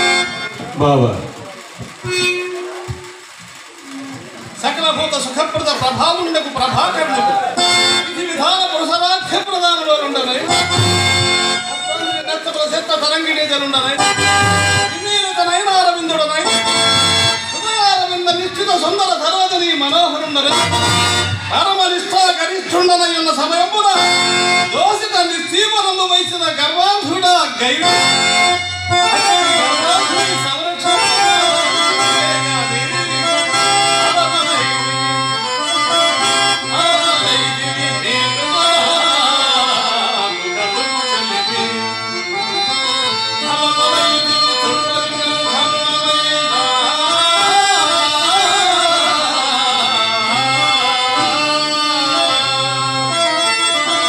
బావా సకల భూత సుఖప్రద ప్రభావుండకు ప్రభాకరులకు విధి విధాన పురుషరాఖ్య ప్రధానంలో ఉండనే నత్తల చెత్త తరంగిణీజలుండనే వినీత నయనారవిందుడనై హృదయారవింద నిశ్చిత సుందర సరోజని మనోహరుండనే పరమ నిష్ఠా గరిష్ఠుండనై ఉన్న సమయమున దోషిత నిశ్చీవనము వయసిన గర్వాంధుడ గైవ గర్వాంధుడి సంరక్షణ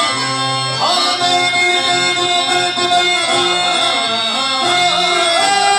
ఆ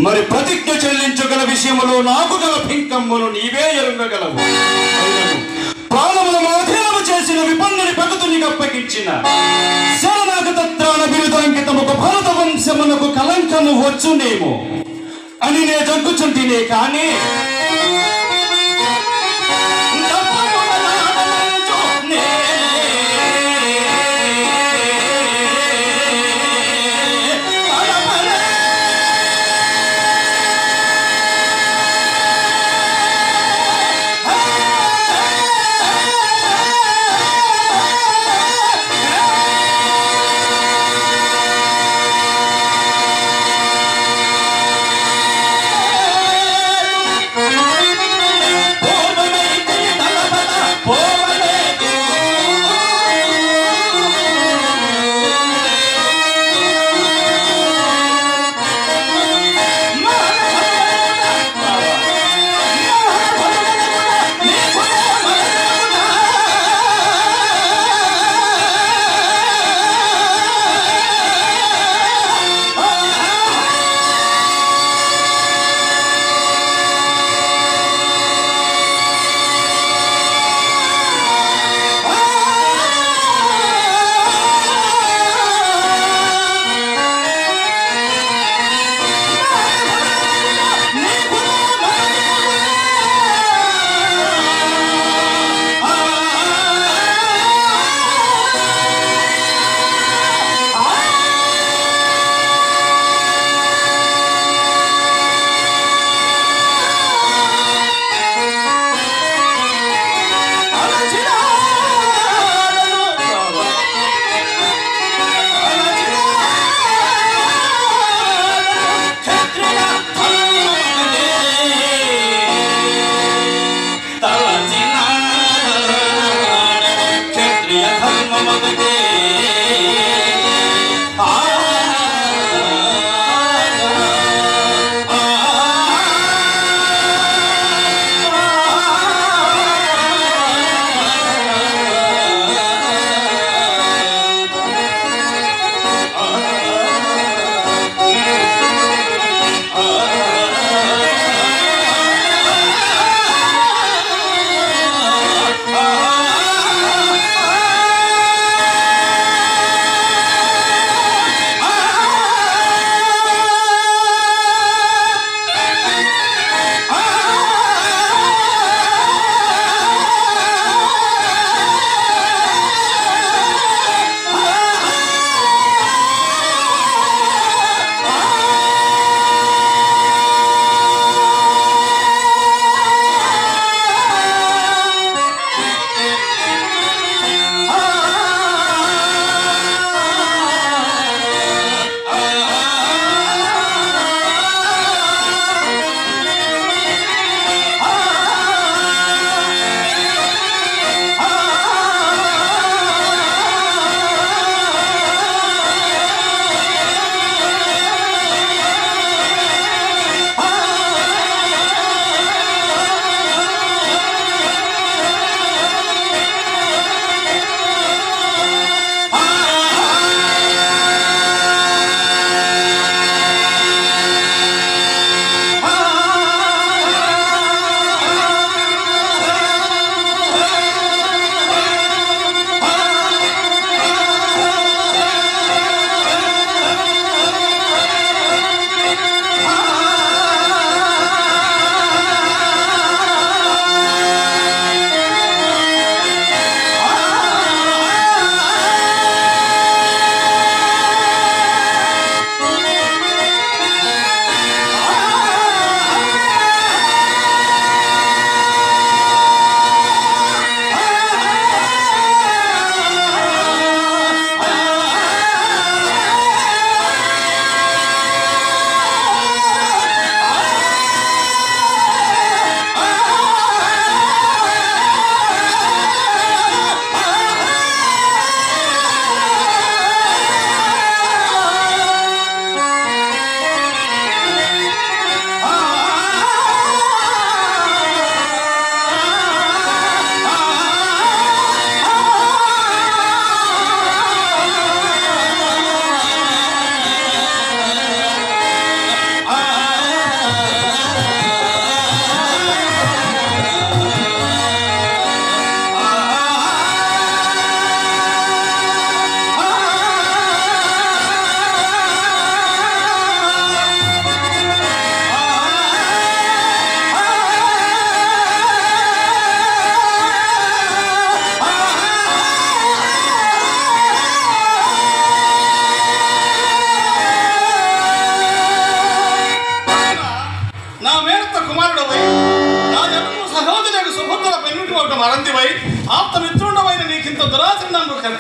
మరి ప్రతిజ్ఞ చెల్లించగల విషయములో నాకు గల పింకమ్మును నీవే ఎరుగగలవు అయినను ప్రాణముల మాధేనము చేసిన విపన్నుని పగతునికి అప్పగించిన శరణాగత త్రాణ బిరుదాంకితముకు భరత వంశమునకు కలంకము వచ్చునేమో అని నే జగ్గుచుంటినే కానీ ఆ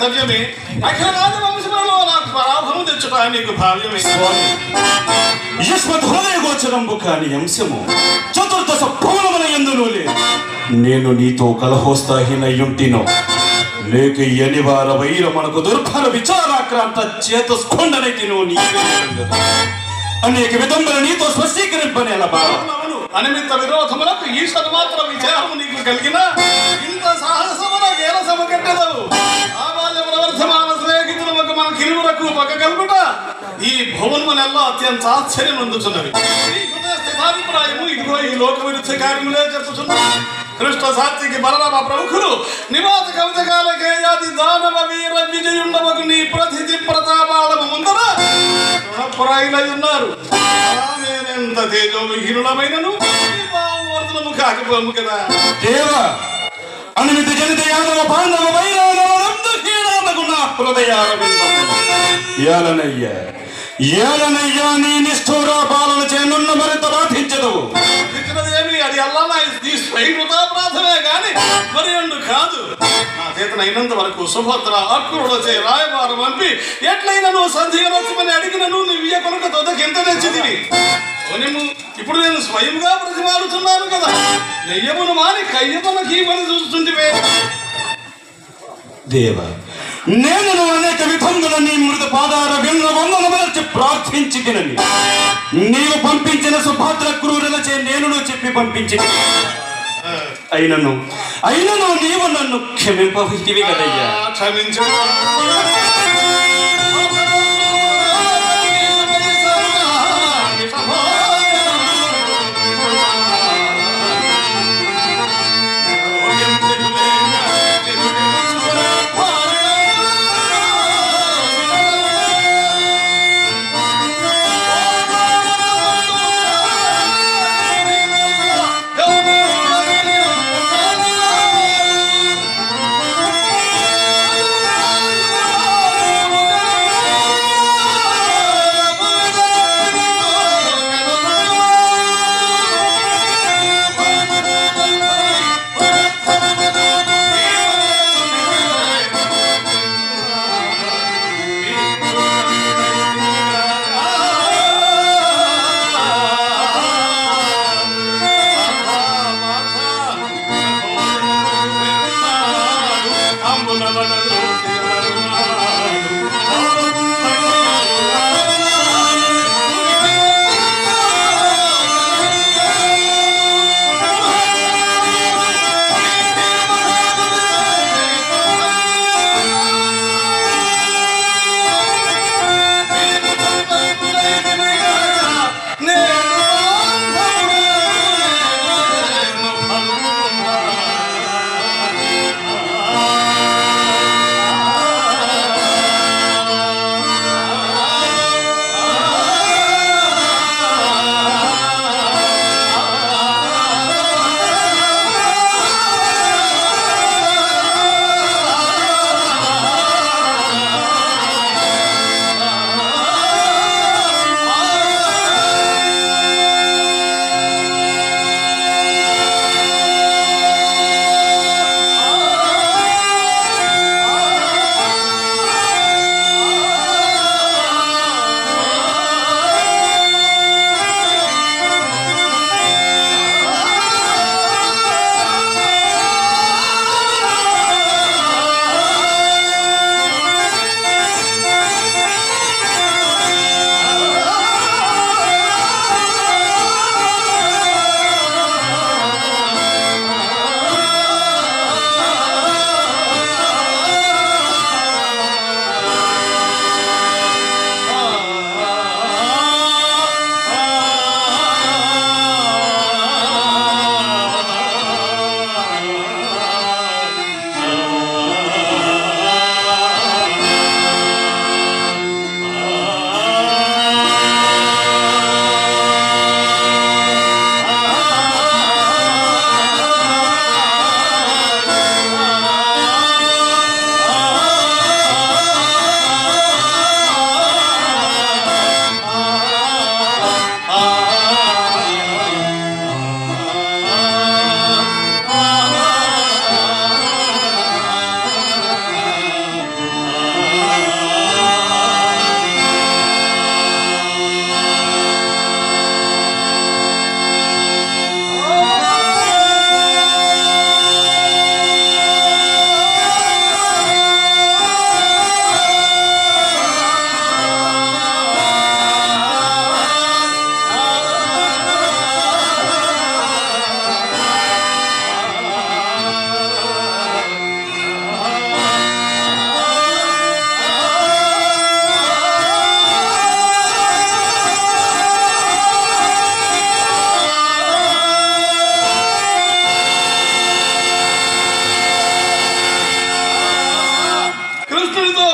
కర్తవ్యమే అఖిల రాజ వంశంలో నాకు పరాభవం తెచ్చుట నీకు భావ్యమే స్వామి యశ్వత్ హృదయ గోచరంబు కాని అంశము చతుర్దశ భవనముల ఎందును లేదు నేను నీతో కలహోస్తాహీనయ్యుంటినో లేక ఎనివార వైర మనకు దుర్భర విచారాక్రాంత చేతస్కొండనైతినో నీవే ఎరుగదు. అనేక విధముల నీతో స్పష్టీకరింపనేల బావ అవునవును అనిమిత్త విరోధములకు ఈశ్వరు మాత్రం విచారము నీకు కలిగిన ఇంత సాహసమున గేరసమ కట్టెదవు ఆ బాల్య ప్రవర్ధమాన స్నేహితులకు మన కిరువురకు పక్క కలుగుట ఈ భువనమునెల్లా అత్యంత ఆశ్చర్యం అందుచున్నవి ఈ హృదయ స్థితాభిప్రాయము ఇదిగో ఈ లోక విరుద్ధ కార్యములే చెప్పుచున్నాను కృష్ణ సాత్వికి బలరామ ప్రముఖులు నివాత కవిత కాలకేయాది దానవ వీర విజయుండవకు నీ ప్రతిథి ప్రతాపాలము ముందర రుణపురాయిలై ఉన్నారు ఆమెనెంత తేజో విహీనులమైనను వర్ధనము కాకపోము కదా దేవ అనిమిత జనిత యాదవ పాండవ వైరాలకు నా హృదయారవిందము ఏలనయ్య ఏలనయ్యా నీ నిష్ఠూర పాలన చేయనున్న మరింత బాధించదవు ఇచ్చినదేమి అది అల్లా ఈ స్వైకృతాపరాధమే గాని మరి అండు కాదు నా చేతనైనంత వరకు సుభద్ర అక్కురుడు చే రాయబారు పంపి ఎట్లయినా నువ్వు సంధిగనొచ్చమని అడిగినను నువ్వు ఇయ్య కొనుక దొదకెంత తెచ్చిదివి కొనిము ఇప్పుడు నేను స్వయంగా ప్రతిపాడుతున్నాను కదా నెయ్యమును మాని కయ్యమునకి పని చూస్తుంటివే దేవ నేను అనేక విధముల నీ మృత పాదార విన్న వందన మరచి ప్రార్థించి తినని నీవు పంపించిన సుభద్ర క్రూరులచే నేను చెప్పి పంపించి అయినను అయినను నీవు నన్ను క్షమింపవితివి కదయ్యా క్షమించు ఆ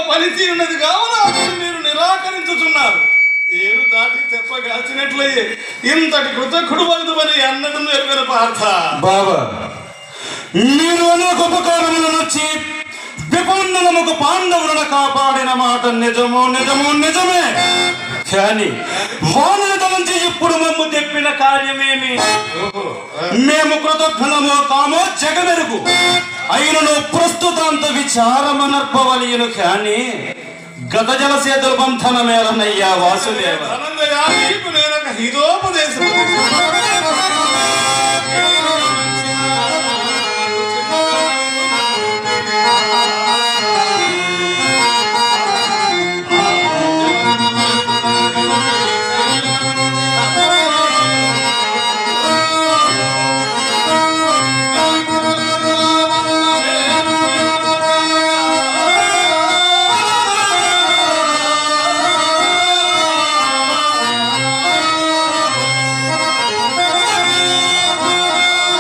పనితీరున్నది కావున అతను మీరు నిరాకరించుచున్నారు ఏరు దాటి తెప్పగాల్చినట్లయి ఇంతటి కృతజ్ఞుడు వలదుమని అన్నడు నెరవేర పార్థ బాబా మీరు అనేక ఉపకారములను వచ్చి విపన్నులముకు పాండవులను కాపాడిన మాట నిజము నిజము నిజమే కానీ వానత నుంచి ఇప్పుడు మమ్ము తెప్పిన కార్యమేమి మేము కృతజ్ఞలమో కామో జగమెరుగు అయినను ప్రస్తుతాంత విచారమనర్పవలియను కానీ గత జలసేతుల బంధన మేలనయ్యా వాసుదేవ ధనంజయ నీకు నేనొక హితోపదేశం ఆ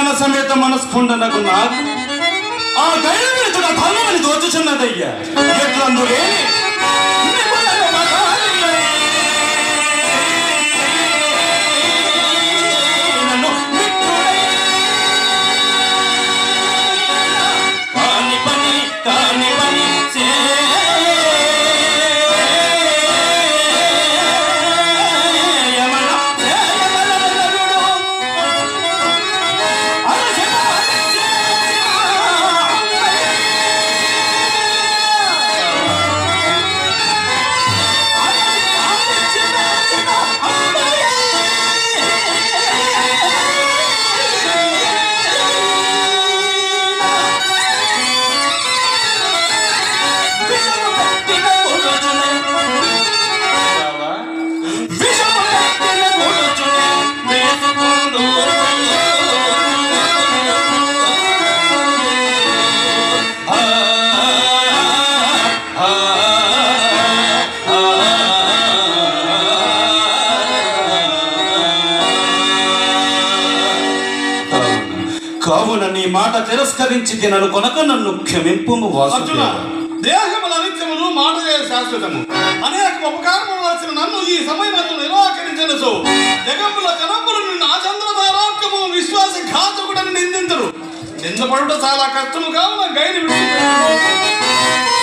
ప్రాణ సమేత మనస్ఫుండనకు నాకు ఆ గైడవితుడ ధనమని దోచుచున్నదయ్యా ఎట్లందు లేని నిపుణుల మగాలియై. నన్ను మిత్రుడై. కాని పని కాని పని చేయమన చేయమనరుడు. కావున నీ మాట తిరస్కరించి తినను కొనక నన్ను క్షమింపు అర్జున వాసుదేవ దేహముల అనిత్యమును మాట శాశ్వతము అనేక ఉపకారములు వచ్చిన నన్ను ఈ సమయమందు నిరాకరించిన సో జగముల జనములు నిన్ను ఆచంద్రధారాత్మము విశ్వాస ఘాతకుడని నిందించరు నిందపడుట చాలా కష్టము కావున గైని విడిచిపెట్టుము.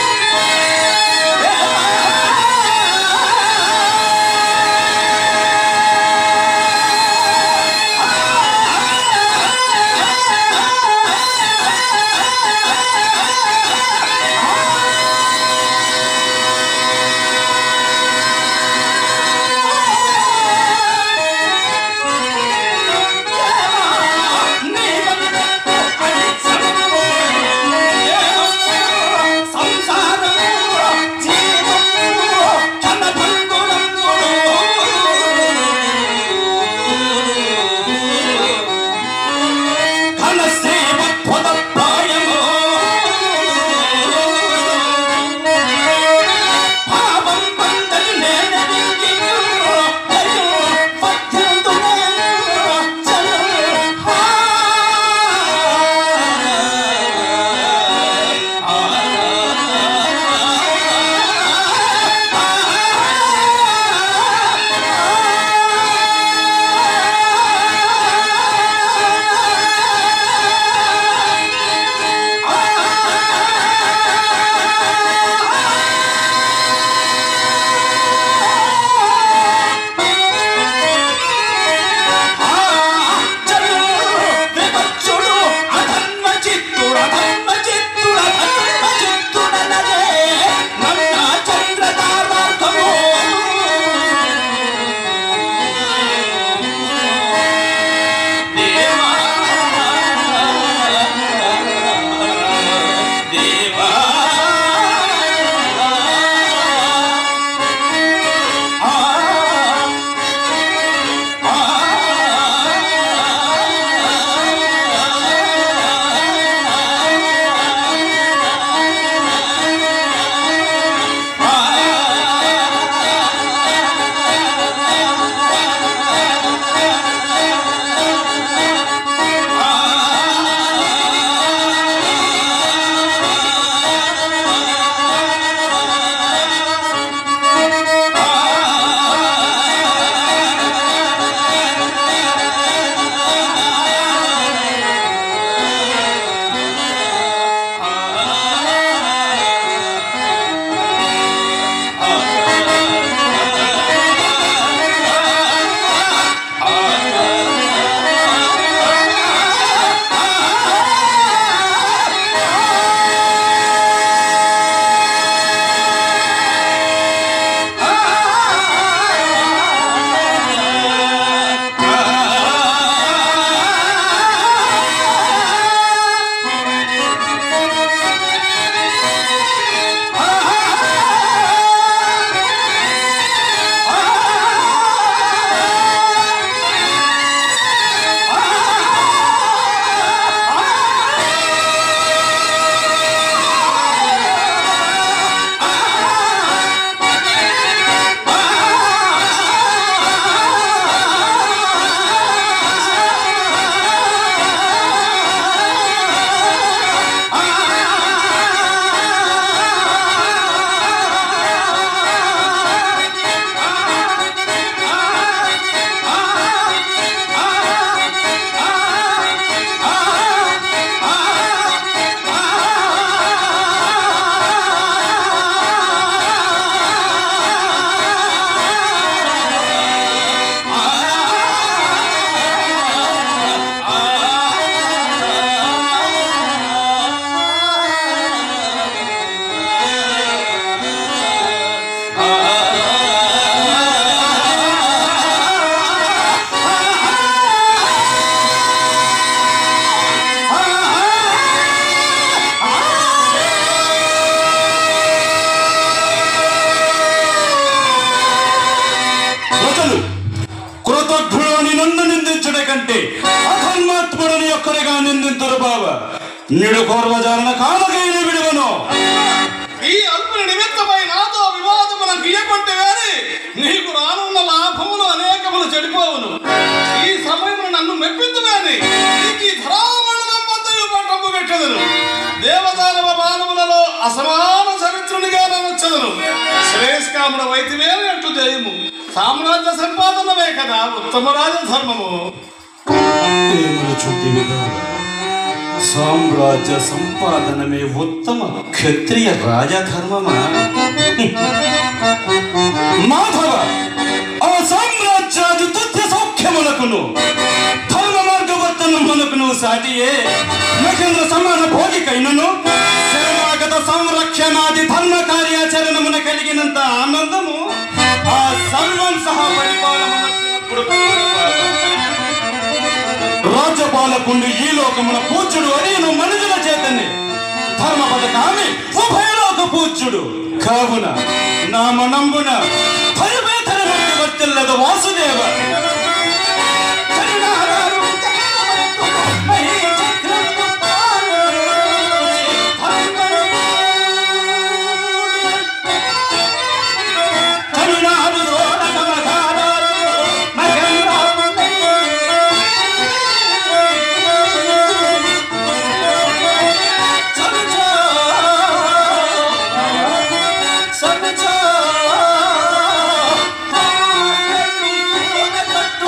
నీ అని నన్ను నిందించుట కంటే అధర్మాత్ముడని ఒక్కరిగా నిందింతురు బావ నిడు పూర్వజాలన కాలకైన విడువను ఈ అల్పుని నిమిత్తమై నాతో వివాదమున గీయకొట్టే గాని నీకు రానున్న లాభములు అనేకములు చెడిపోవును ఈ సమయమున నన్ను మెప్పించుగాని నీకు ఈ ధరామండలం వద్దయు పట్టము పెట్టెదను దేవదానవ మానవులలో అసమాన చరిత్రునిగా నచ్చదను శ్రేయస్కాముడ వైద్యమేని అంటూ జయము సామ్రాజ్య సంపాదనమే కదా ఉత్తమ రాజధర్మము ఏమను చుట్టివి బావ సామ్రాజ్య సంపాదనమే ఉత్తమ క్షత్రియ రాజధర్మమా మాధవ ఆ సామ్రాజ్యాది తుత్య సౌఖ్యములకును ధర్మ మార్గవర్తనములకును సాటియే నకేంద్ర సమాన భోగికైనను శరణాగత సంరక్షణాది ధర్మ కార్యాచరణమున కలిగినంత ఆనందము ఆ సర్వం సహా పరిపాలనప్పుడు రాజ్యపాలకుండు ఈ లోకమున పూజ్యుడు అడియను మనుషుల చేతని ధర్మ పథకాన్ని ఉభయలోక పూజ్యుడు కావున నా మనంబున పరివేతనమట్టి వర్తిల్లదు వాసుదేవ కరుణాడు రోడకమధారాలు మహేంద్రాముని సమచో సమచో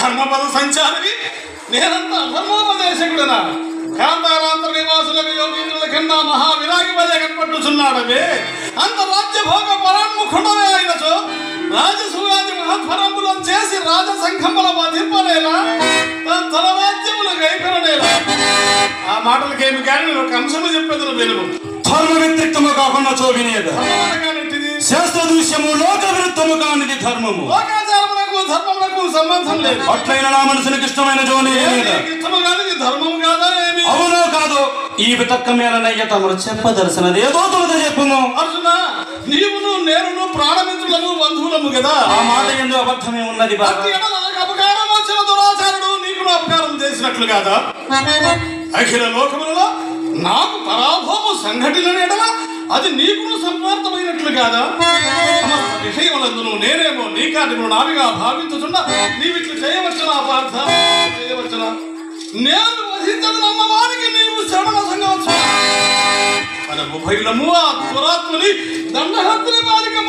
ధర్మపద సంచారి నేనంతా ధర్మోపదేశకుడనా కాంతారాంతర నివాసులకు యోగీంద్రుల కింద మహావిరాగి వలె కనపట్టుచున్నాడవే అంత రాజ్యభోగ పరాన్ముఖుడవే అయినచో రాజసూయాది మహత్వరంబులను చేసి రాజసంఘముల వధింపలేలా తన రాజ్యములు గైకొనలేలా ఆ మాటలకేమి కానీ నేను ఒక అంశము చెప్పేది వినుము ధర్మ వ్యతిరిక్తము కాకుండా చోవినేద ధర్మమనగానేంటిది? శాస్త్ర దృశ్యము లోక విరుద్ధము కానిది ధర్మము లోకాచారములకు ధర్మములకు సంబంధం లేదు అట్లయిన నా మనసునికి ఇష్టమైన జోని ఏమి ఏమిదా? నీకు ఇష్టము కాదు ఇది ధర్మము కాదా ఏమి అవునో కాదో ఈ వితక్క మేలనయ్య తమరు చెప్పదలసినది ఏదో తొలుత చెప్పుము అర్జున నీవును నేనును ప్రాణమిత్రులము బంధువులము కదా ఆ మాట ఎందు అబద్ధమే ఉన్నది బాబా అట్టి ఎడల నాకు అపకారం వచ్చిన దురాచారుడు నీకు అపకారం చేసినట్లు కాదా అఖిల లోకములలో నాకు పరాభవము సంఘటన ఎడల అది నీకును సంపార్థమైనట్లు కాదా సమస్త విషయములందును నేనేమో నీ కాటిను నావిగా భావించుచున్నా నీవిట్లు చేయవచ్చునా పార్థ చేయవచ్చునా నేను వధించదు నమ్మవానికి నీవు శ్రవణ సంగవచ్చు మన ఉభయులము ఆ దురాత్మని దండహత్తుని బాలికము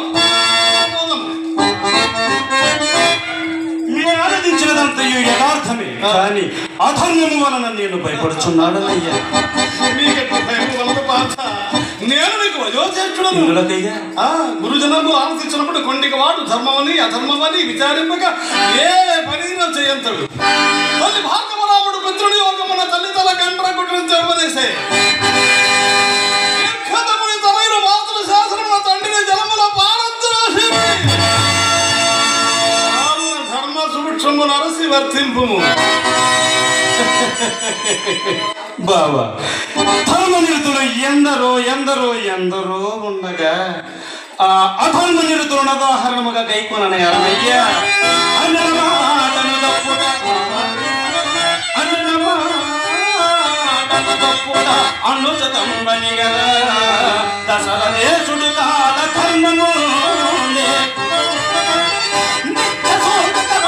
మీరు ఆరాధించినదంతయు యథార్థమే కానీ అధర్మము వలన నేను భయపడుచున్నాడనయ్యా నీకెట్ల భయము వలదు పార్థ నేను నీకు వయోచేష్టుడను ఇందులకయ్యా ఆ గురుజనము ఆలోచించినప్పుడు కొండికి వాడు ధర్మమని అధర్మమని విచారింపక ఏ పనిలో చేయంతడు తల్లి భార్గవరాముడు మిత్రుడి యోగమున తల్లి తల కండ్ర గురించి ఉపదేశే దీర్ఘతముని తనయుడు మాతృ శాసనమున తండ్రిని జలముల పారద్రోషి ధర్మ సుభిక్షము నరసి వర్తింపుము బావా ధర్మనిరుతులు ఎందరో ఎందరో ఎందరో ఉండగా ఆ అధర్మ నిరుతులు ఉదాహరణముగా గైకొనని అరమయ్యా అన్నల మాటను తప్పుట అన్నల మాటను తప్పుట అనుచతంబని గదా దశల దేశుడు కాల ధర్మము నిత్య సోదకవ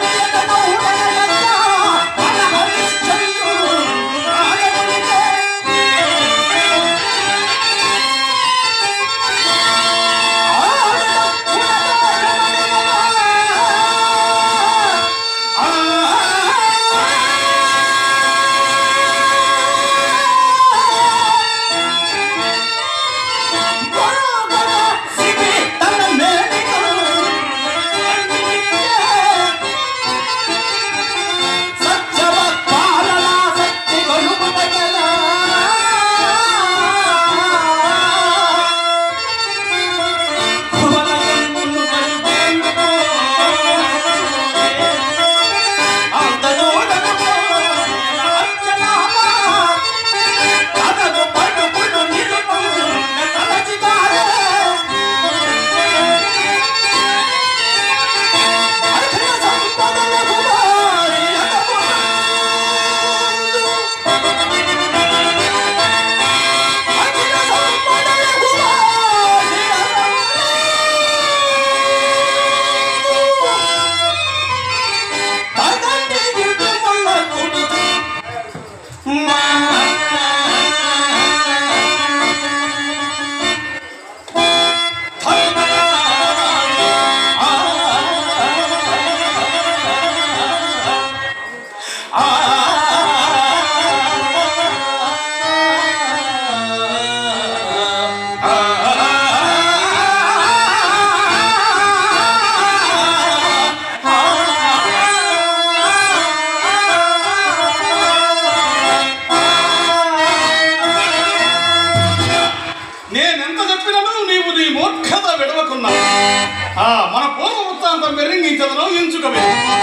నేనెంత చెప్పినను నీవు నీ మూర్ఖత విడవకున్నా ఆ మన పూర్వ వృత్తాంతం వెరింగించదను ఎంచుకవే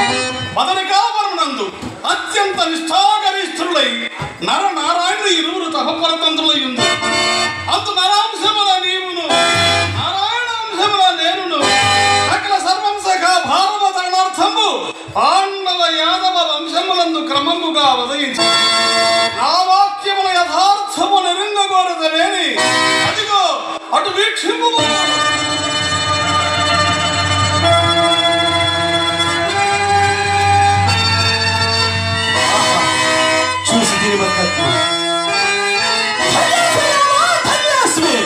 మదనకావరమునందు అత్యంత నిష్ఠాగరిష్ఠులై నర నారాయణుడు ఇరువురు తపపరతంత్రులై ఉంది అందు నరాంశముల నీవును నారాయణాంశముల నేనును సకల సర్వం సఖ భారవతరణార్థము పాండవ యాదవ వంశములందు క్రమముగా ఉదయించి నా వాక్యముల యథార్థము నిరంగగోరదనేని అదిగో అటు వీక్షింపు చూసి దీని మహత్మ ధన్యాస్మి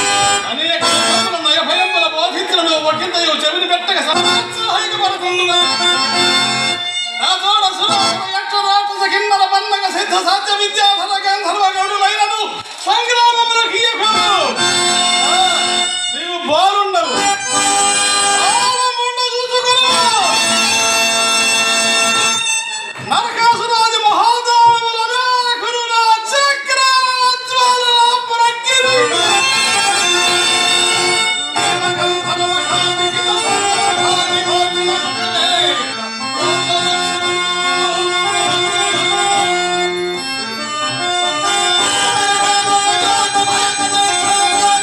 అనేక లోకముల నయభయంబుల బోధించులను ఒకంతయు చెవిని పెట్టక సహాయకపడుతుండుగా. నా తోడ సురాసుర యక్ష రాక్షస కిన్నర పన్నగ సిద్ధ సాధ్య విద్యాధర గంధర్వ గౌడులైనను సంగ్రామముల కీయకు. ఆ, నీవు బారుండవు ఆలముండ చూసుకొను. నరకాసురాది మహాదానముల నాయకుడు నా చక్రాజ్వాల ప్రకిరుడు. ఆ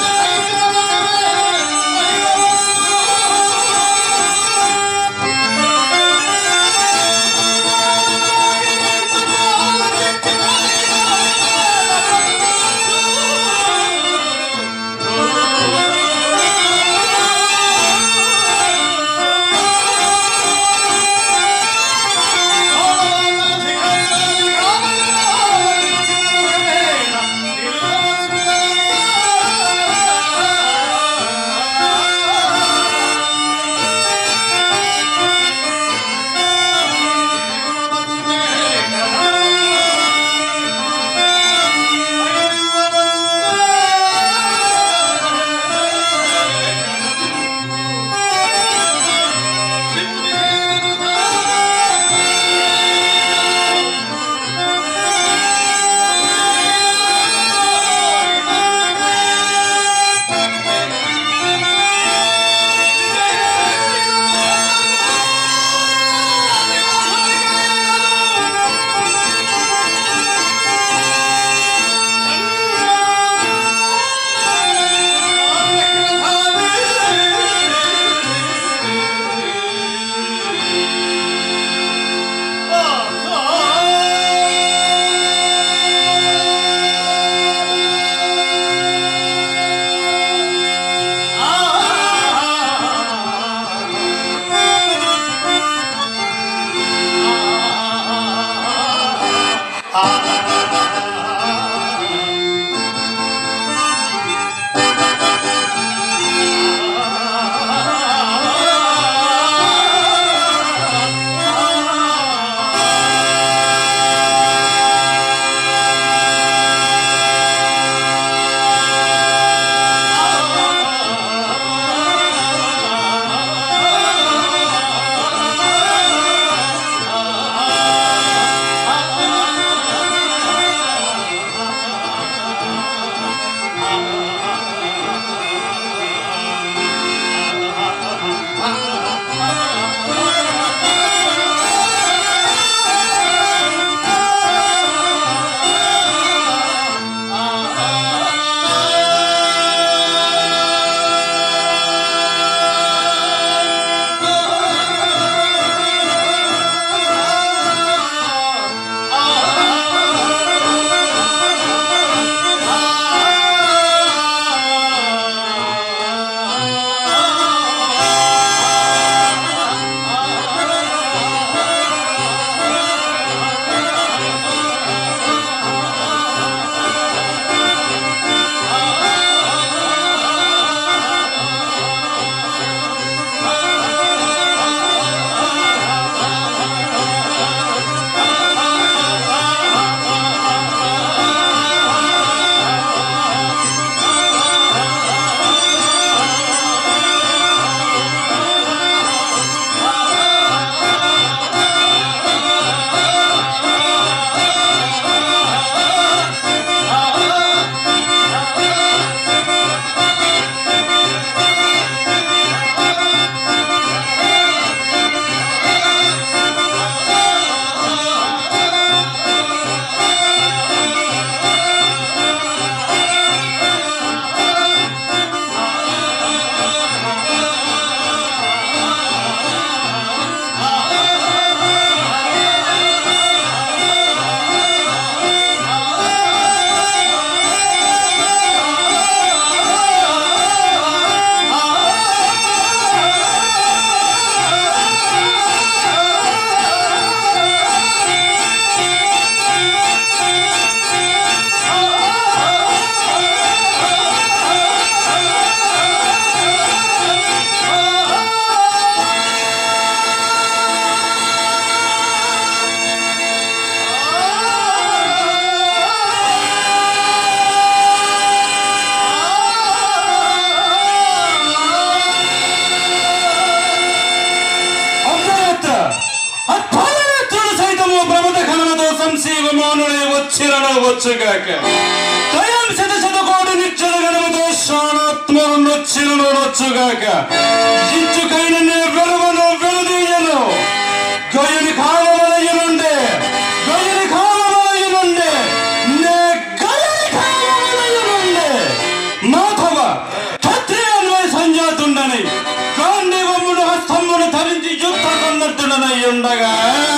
వంశీవమానుడై వచ్చిరన వచ్చుగాక స్వయం శత శతకోటి నిత్యుల గణముతో శానాత్మను నొచ్చిరను నొచ్చుగాక ఇచ్చుకైన నే వెలువను వెలుదీయను గొయ్యని కాలవలయునుండే గొయ్యని కాలవలయునుండే నే గొయ్యని కాలవలయునుండే మాధవ క్షత్రియాన్వయ సంజాతుండని గాంధీవముడు హస్తమును ధరించి యుద్ధ సన్నద్ధుడనై ఉండగా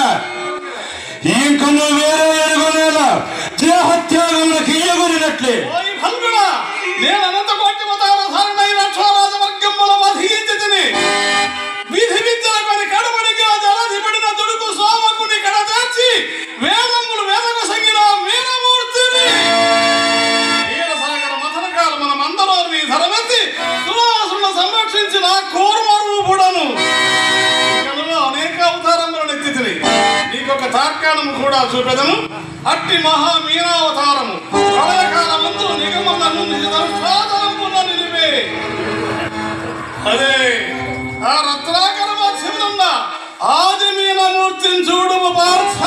ఇంకను వేరే ఎరుగునేల దేహత్యాగములకు ఇయ్యగొనినట్లే ఓయ్ భల్గుడా, నేను అనంత కోటి మతావధారణైన అక్షరాజ వర్గముల మధీయతిని. విధి విద్యలకొని కడబడిగా జలధిపడిన దుడుకు సోమకుని కడ చేర్చి వేదములు వేదకొసగిన మీనమూర్తిని. వీరసాగర మథనకాల మన మందలోని ధరమెత్తి సువాసులను సంరక్షించిన కూర్మరూపుడను కనులో అనేక అవతారములను ఎత్తితిని నీకొక తార్కాణము కూడా చూపెదను అట్టి మహా మీనావతారము ప్రళయకాలమందు నిగమనను నిజదనుష్ఠానమున నిలిపే అదే ఆ రత్నాకర మధ్యమునున్న ఆది మీనమూర్తిని చూడుము పార్థ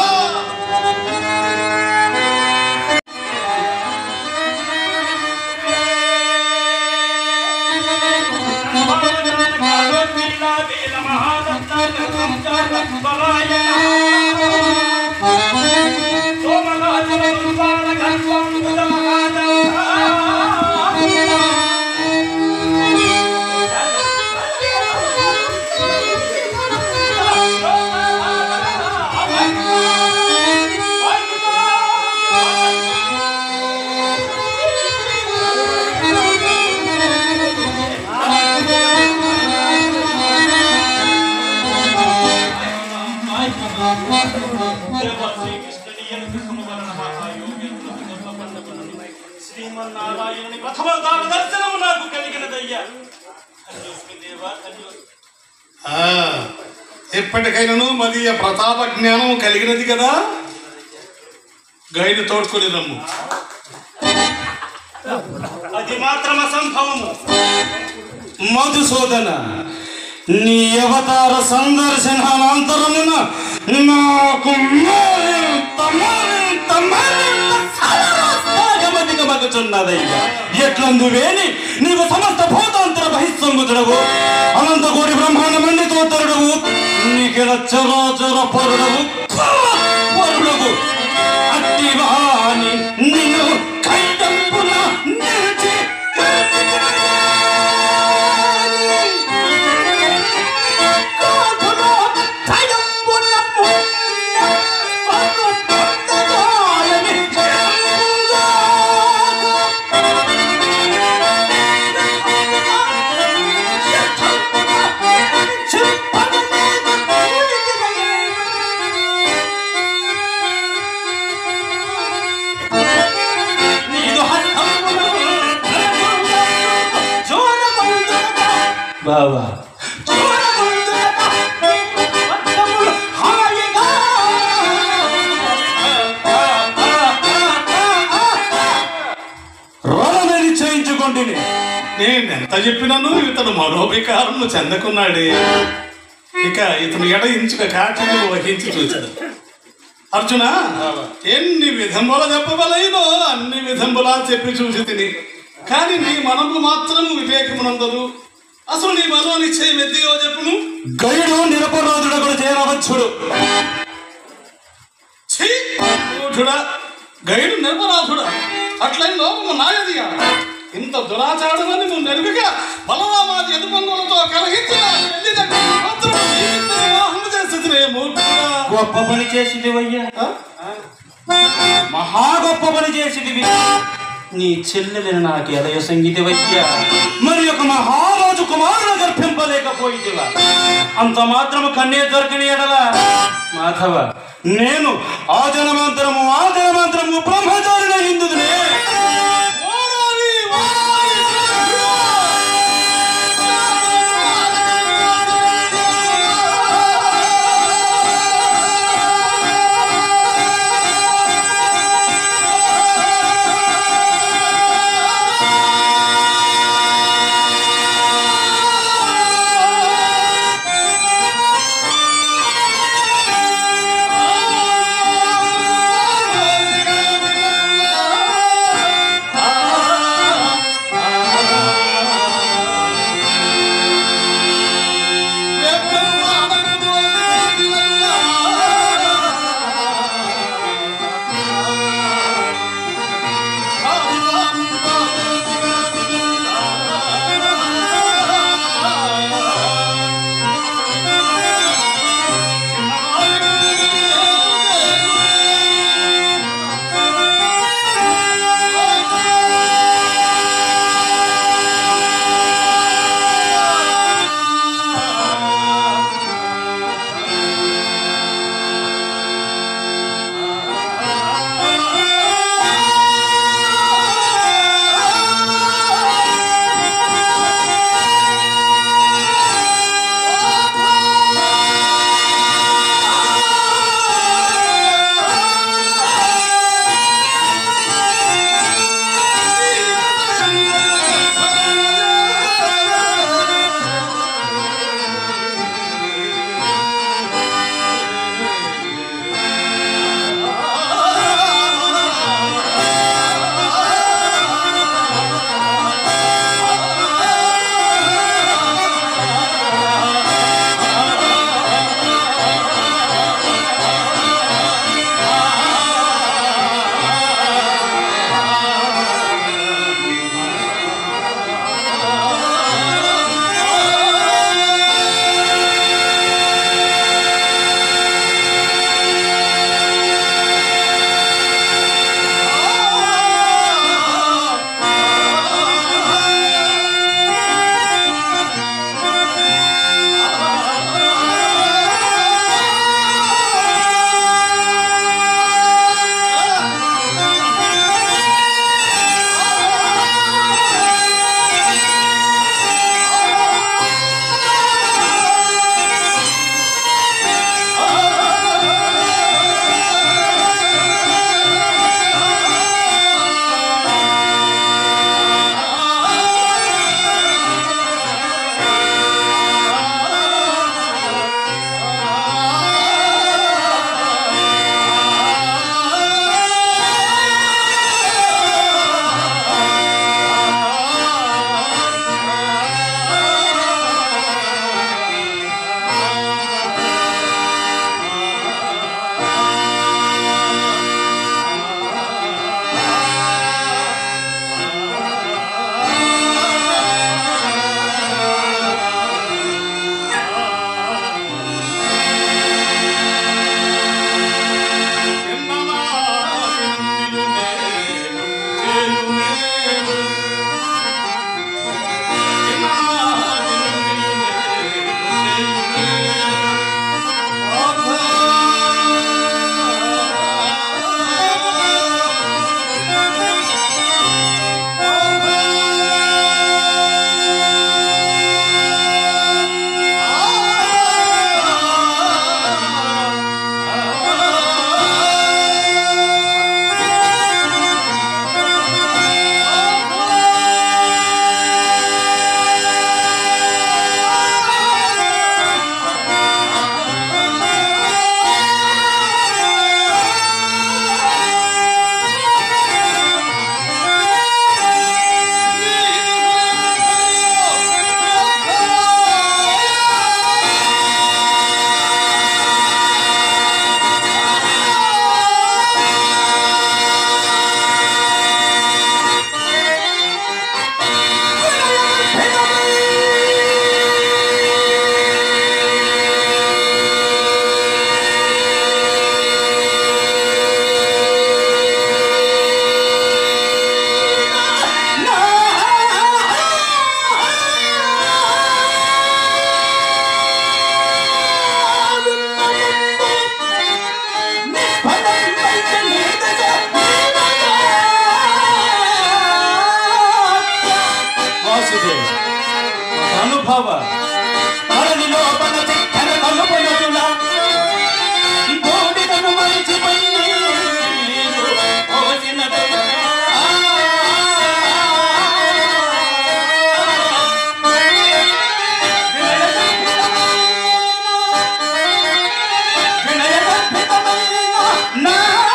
శ్రీమన్నారాయణుని ప్రథమోదార దర్శనము నాకు కలిగినదయ్యా కన్యోస్మి దేవా కన్యోస్మి ఆ, ఎప్పటికైనాను మదీయ ప్రతాప జ్ఞానం కలిగినది కదా గైడు తోడ్కొని రమ్ము అది మాత్రం అసంభవము మధుసూదన నీ అవతార సందర్శనానంతరమున నాకు మరింత మరింత మరింత సాగమదిగమగుచున్నదయ్యా ఎట్లందు వేని నీవు సమస్త భూతాంతర బహిస్సంబుతుడవు అనంతకోటి బ్రహ్మాండ మండితోత్తరుడవు నీకెల చరాచర పరుడవు పరుడవు అట్టివాని నిన్ను కైటంపున నిలిచి కాపులో కైటంపున పున్న పరు పొందగాలని బావా రణమని చేయించుకుంటుని నేను ఎంత చెప్పినాను ఇతను మనోవికారము చెందకున్నాడే ఇక ఇతను ఎడ ఇంచుక కాఠిన్యం వహించి చూచాడు అర్జున ఎన్ని విధముల చెప్పవలైనో అన్ని విధములా చెప్పి చూసి తిని కానీ నీ మనకు మాత్రం వివేకమునందదు అసలు నీ మనో నిశ్చయం ఎద్దిగో చెప్పును గైడు నిరపరాధుడకుడు చేరవచ్చుడు ఛీ! మూఢుడా గైడు నిర్మరాధుడా అట్లయిన లోపము నాయదిగా ఇంత దురాచారమని నువ్వు నెరుగగా బలరామాది ఎదుపంగులతో కలహించిన పెళ్లి దగ్గర మాత్రం జీవిత వివాహము చేస్తుంది మూర్ఖుడా గొప్ప పని చేసిందివయ్యా ఆ? మహా గొప్ప పని చేసిందివి నీ చెల్లెలిని నాకు ఎలయ సంగీతవయ్యా మరి ఒక మహారాజు కుమారుడు గర్భింపలేకపోయిందివా అంత మాత్రము కన్నే దొరకని ఎడల మాధవ నేను ఆ జనమంతరము ఆ జనమంతరము బ్రహ్మచారిన హిందుదునే ఓరాలి, ఓరాలి, మూర్ఖుడా! ఆ అనుభవ కడలి లోపల చక్కెర కలుపునటుల బోడిదను మరిచిపోయి నీరు పోసినట్టుగా. వినయగర్భితమైన నా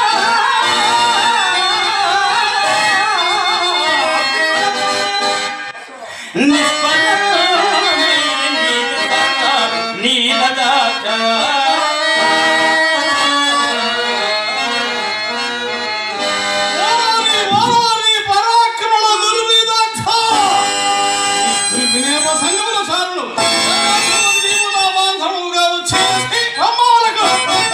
ఓరి ఓరి పరాక్రమల దుర్విదగ్ధ! దుర్వినియమ సంగముల సారులు. పరాక్రమము నీవు నా బాంధవుగా వచ్చేసి బ్రహ్మాలకు.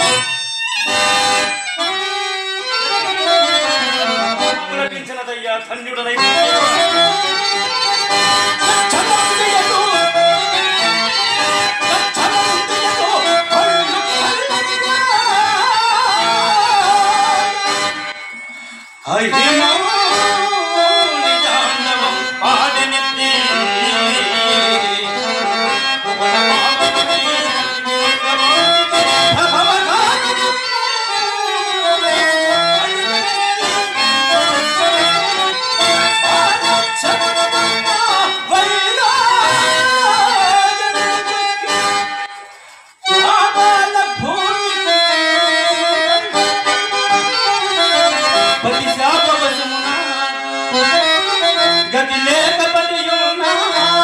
గతి లేకపడి ఉన్నా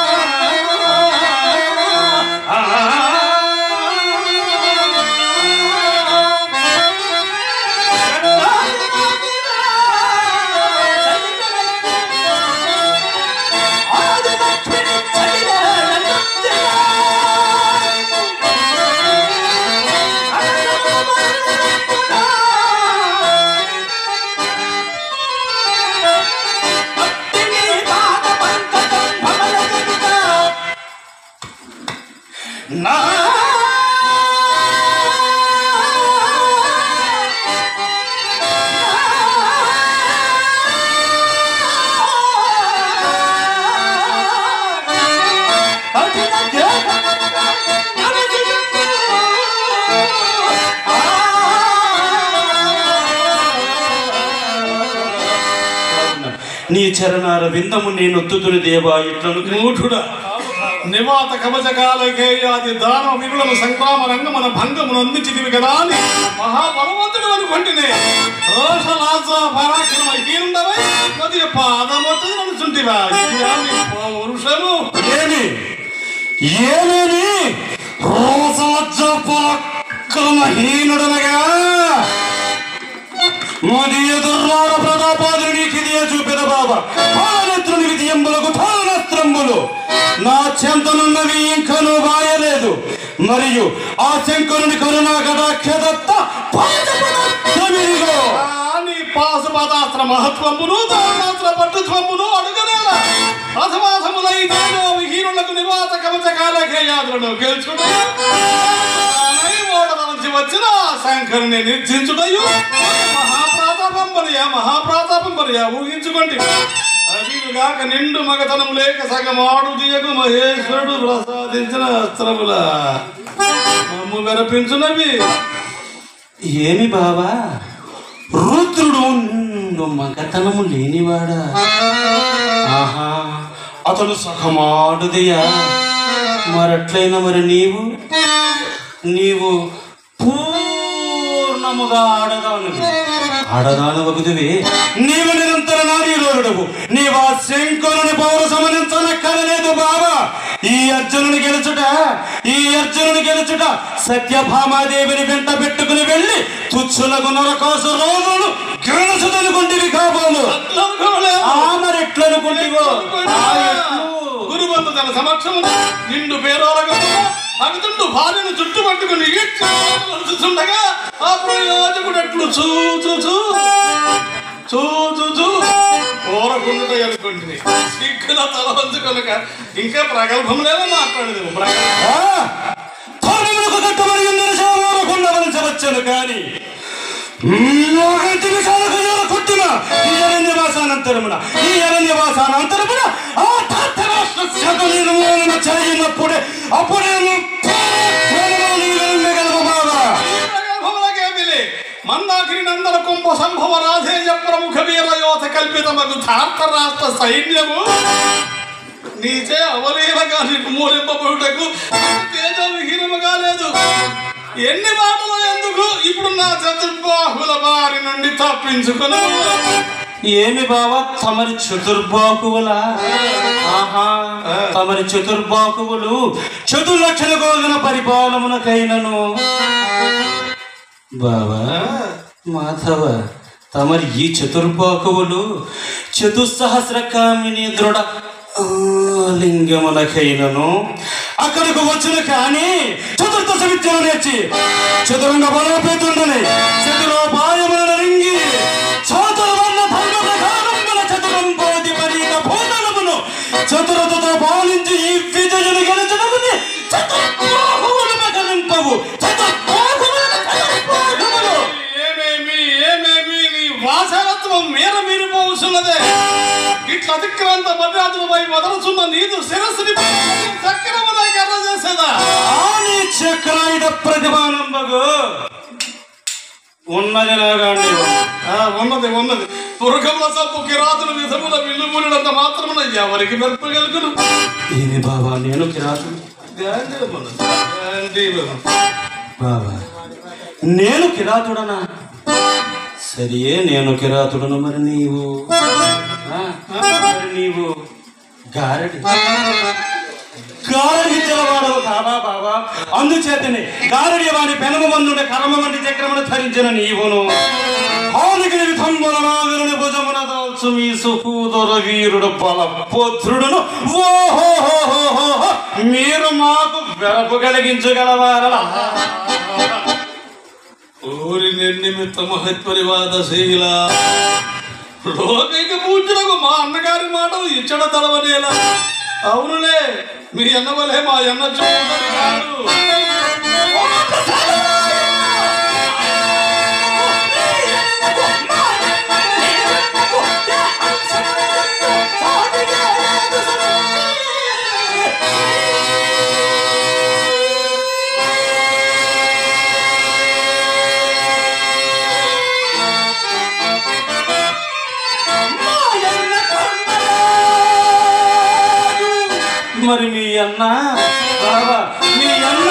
నా నీ చరణాల విందము నేను ఒత్తుతుని దేవా ఇట్లను మూఢుడా నివాత కవచకాలకేయాది దానవ విరులను సంగ్రామ రంగమున భంగమును అందించితివి కదా అని మహాబలవంతుడు అనుకుంటునే రోషలాస పరాక్రమ హీనుండవై కొద్దిగా పాదమొత్తది నడుచుంటివా ఇది పౌరుషము ఏమి ఏమేమి రోసలజ్జ పరాక్రమహీనుడనగా మదీయ దుర్వార ప్రతాపాదులు నీకు ఇదియే చూపెద బాబా పాలనేత్రుని విధియంబులకు పాలనస్త్రంబులు నా చెంతనున్నవి ఇంకను వాయలేదు మరియు ఆ శంకరుని కరుణా కటాక్షదత్త పాశపదాస్త్రమిదిగో. నీ పాశుపదాస్త్ర మహత్వమును దానాస్త్ర పట్టుత్వమును అడుగనేలా అథవాసములై దేవో విహీనులకు నివాత కవచకాలకేయాదులను గెలుచుటయు తానై ఓడదలచి వచ్చిన ఆ శంకరుని నిర్జించుటయు మహాప్రాతాపం మరియా మహాప్రాతాపం మరియా ఊహించుకోండి అదిగాక నిండు మగతనం లేక సగం ఆడు దియకు మహేశ్వరుడు ప్రసాదించిన అస్త్రముల మమ్ము వెరపించునవి ఏమి బావా రుద్రుడు నిన్ను మగతనము లేనివాడా ఆహా అతడు సఖమాడుదయ్యా మరట్లయినా మరి నీవు నీవు పూర్ణముగా ఆడదానువి ఆడదాను వగుదువి నీవు నిరంతర నారీలోరుడవు నీవా శంకరుని పౌరు సమనించనక్కరలేదు బాబా ఈ అర్జునుని గెలుచుట ఈ అర్జునుని గెలుచుట సత్యభామాదేవిని వెంట పెట్టుకుని వెళ్ళి తుచ్చులకు నరకోసు రోజులు గెలుచుదనుకుంటివి కాబోలు ఆ మరెట్లనుకుంటివో ఆ ఎట్లు గురుబంధు తన సమక్షము నిండు పేరోలగా భగతుండు భార్యను చుట్టుపట్టుకుని ఈడ్చుండగా ఆ ప్రయోజకుడు ఎట్లు చూచు చూచు కోరకుండుట అనుకుంటుంది సిగ్గుల తల వంచుకొనక ఇంకా ప్రగల్భములేమో మాట్లాడదు ప్రగల్భం ఆ! తోరణములకు కట్టుబడి ఉన్న శవమోరకుండవలసవచ్చును కాని మోహంతి విశాలకజాల కొట్టిన ఈ అరణ్యవాసానంతరమున ఈ అరణ్యవాసానంతరమున ఆ తాతరాష్ట్ర శత నిర్మూలన జరిగినప్పుడే అప్పుడే నీవెరుగగలవు బాబా గర్భములకేమిలే మన్నాకిని నందన కుంభ సంభవ రాధేయ ప్రముఖ వీర యోధ కల్పితమగు ధార్త రాష్ట్ర సైన్యము నీచే అవలీలగా నీకు మూలింపబడుటకు తేజ విహీనముగా లేదు ఎన్ని మాటలు ఎందుకు ఇప్పుడు నా చతుర్బాహుల బారి నుండి తప్పించుకును ఏమి బావా తమరి చతుర్బాకువులా ఆహా తమరి చతుర్బాకువులు చతుర్లక్షల గోగన పరిపాలమునకైనను బావా మాధవ తమరి ఈ చతుర్బాకువులు చతుస్సహస్ర కామిని దృఢ ఆ, లింగములకైనను అక్కడికి వచ్చిన కానీ చతుర్థ విద్యను నేర్చి చతురంగ బలోపేతుండని చతురోపాయములను రింగి చతుర్వర్ణ ధర్మ ప్రకారముల చతురంగోది పరీక భూతలమును చతురతతో పాలించి ఈ విజయుని గెలిచినది చతుర్బాహువులు ప్రకరింపవు చతుర్బాహువులను చతుర్బాహువులు ఏమేమి ఏమేమి నీ వాసనత్వం మీర మీరిపోతున్నదే ఇట్లా అతిక్రాంత మర్యాదలపై వదలుచున్న నీదు శిరస్సుని సక్రమద కర్ర చేసేదా ఆని చక్రాయుధ ప్రతిమానంబగు ఉన్నది నాగాండి ఆ, ఉన్నది ఉన్నది పురకముల సబ్బు కిరాతుల విధముల విల్లుములంత మాత్రమున ఎవరికి మెరుపగలుగును ఏమి బాబా నేను కిరాతు గాంధీవమును, గాంధీవమును. బాబా నేను కిరాతుడనా సరియే నేను కిరాతుడను మరి నీవు ఆ, మరి నీవు గారడి గారడి తెలవాడవు కావా బాబా అందుచేతనే గారడి వాని పెనము వందుండే కర్మ వంటి చక్రమును ధరించిన నీవును ఆనుగిన విధంబుల నాగరుని భుజమున దాల్చు మీ సుహూదర వీరుడు బలపుత్రుడును ఓహోహోహోహో మీరు మాకు వెరపు కలిగించగలవారా ఊరి నిర్నిమిత్త మహత్పరివాద శీల లోకైక పూజలకు మా అన్నగారి మాటలు ఇచ్చడ తడవనేలా అవునులే మీ అన్నవలే మా అన్న చూడని కాదు మరి మీ అన్న బాబా మీ అన్న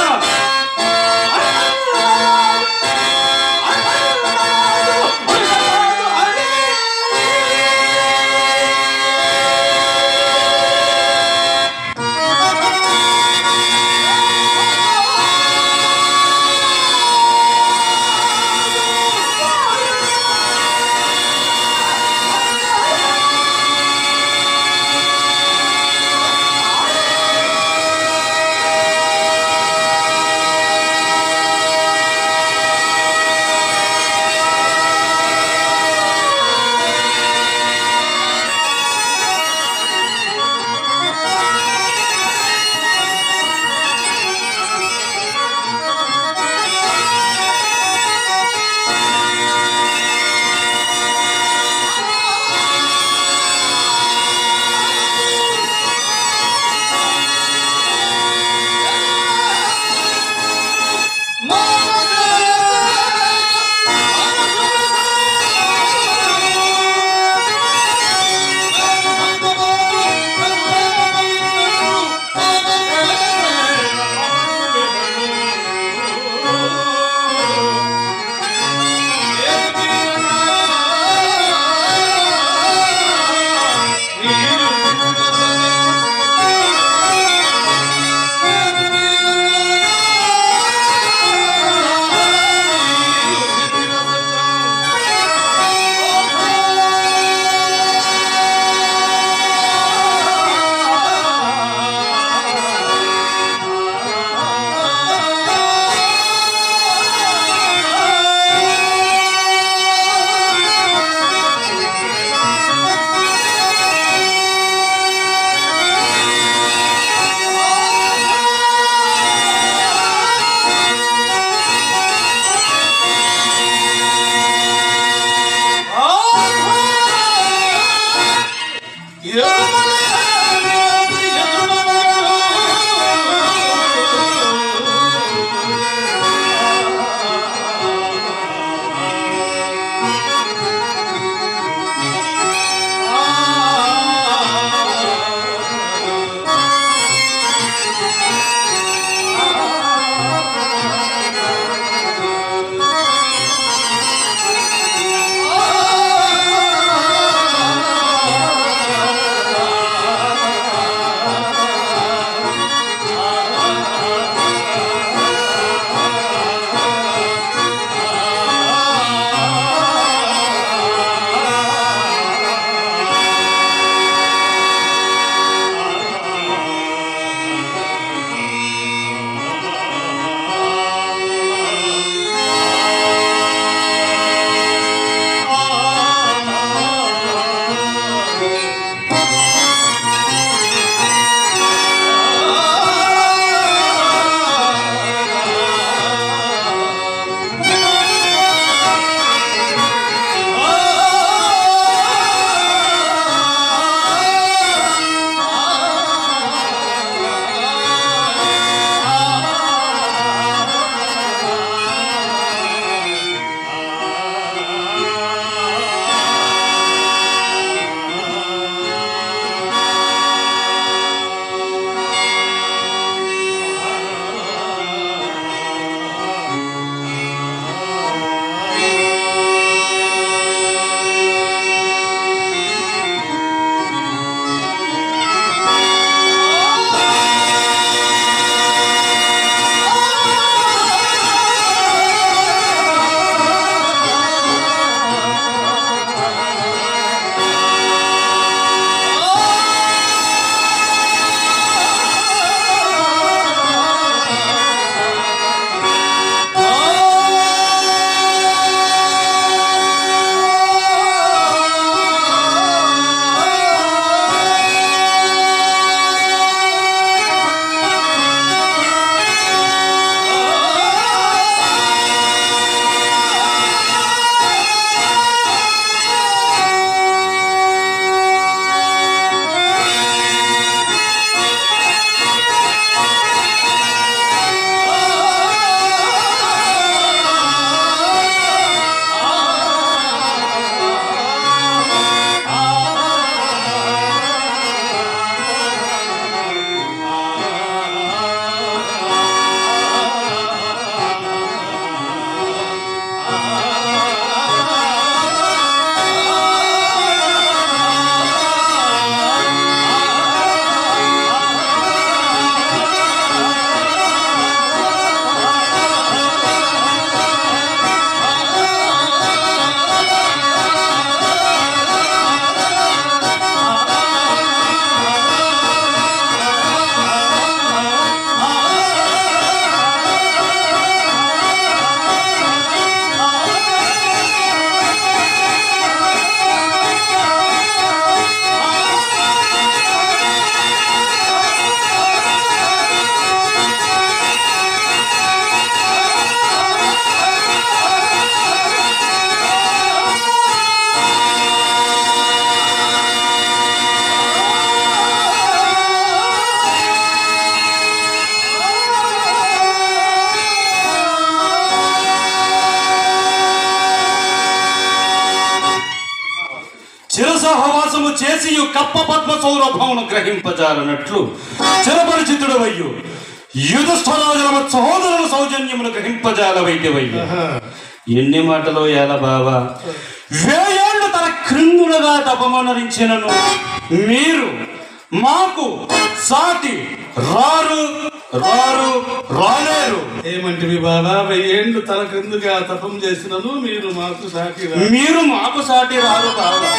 సహవాసము చేసి కప్ప పద్మ సౌరభమును గ్రహింపజాలనట్లు చిరపరిచితుడవయ్యు యుధస్థరాజుల సహోదరుల సౌజన్యమును గ్రహింపజాలవైతేవయ్యు ఎన్ని మాటలు ఎలా బావా వేయేళ్ళు తన క్రిందులుగా తపమనరించినను మీరు మాకు సాటి రారు రారు రాలేరు ఏమంటివి బాబా వెయ్యేండ్లు తల క్రిందుగా తపం చేసినను మీరు మాకు సాటి రా. మీరు మాకు సాటి రారు బావా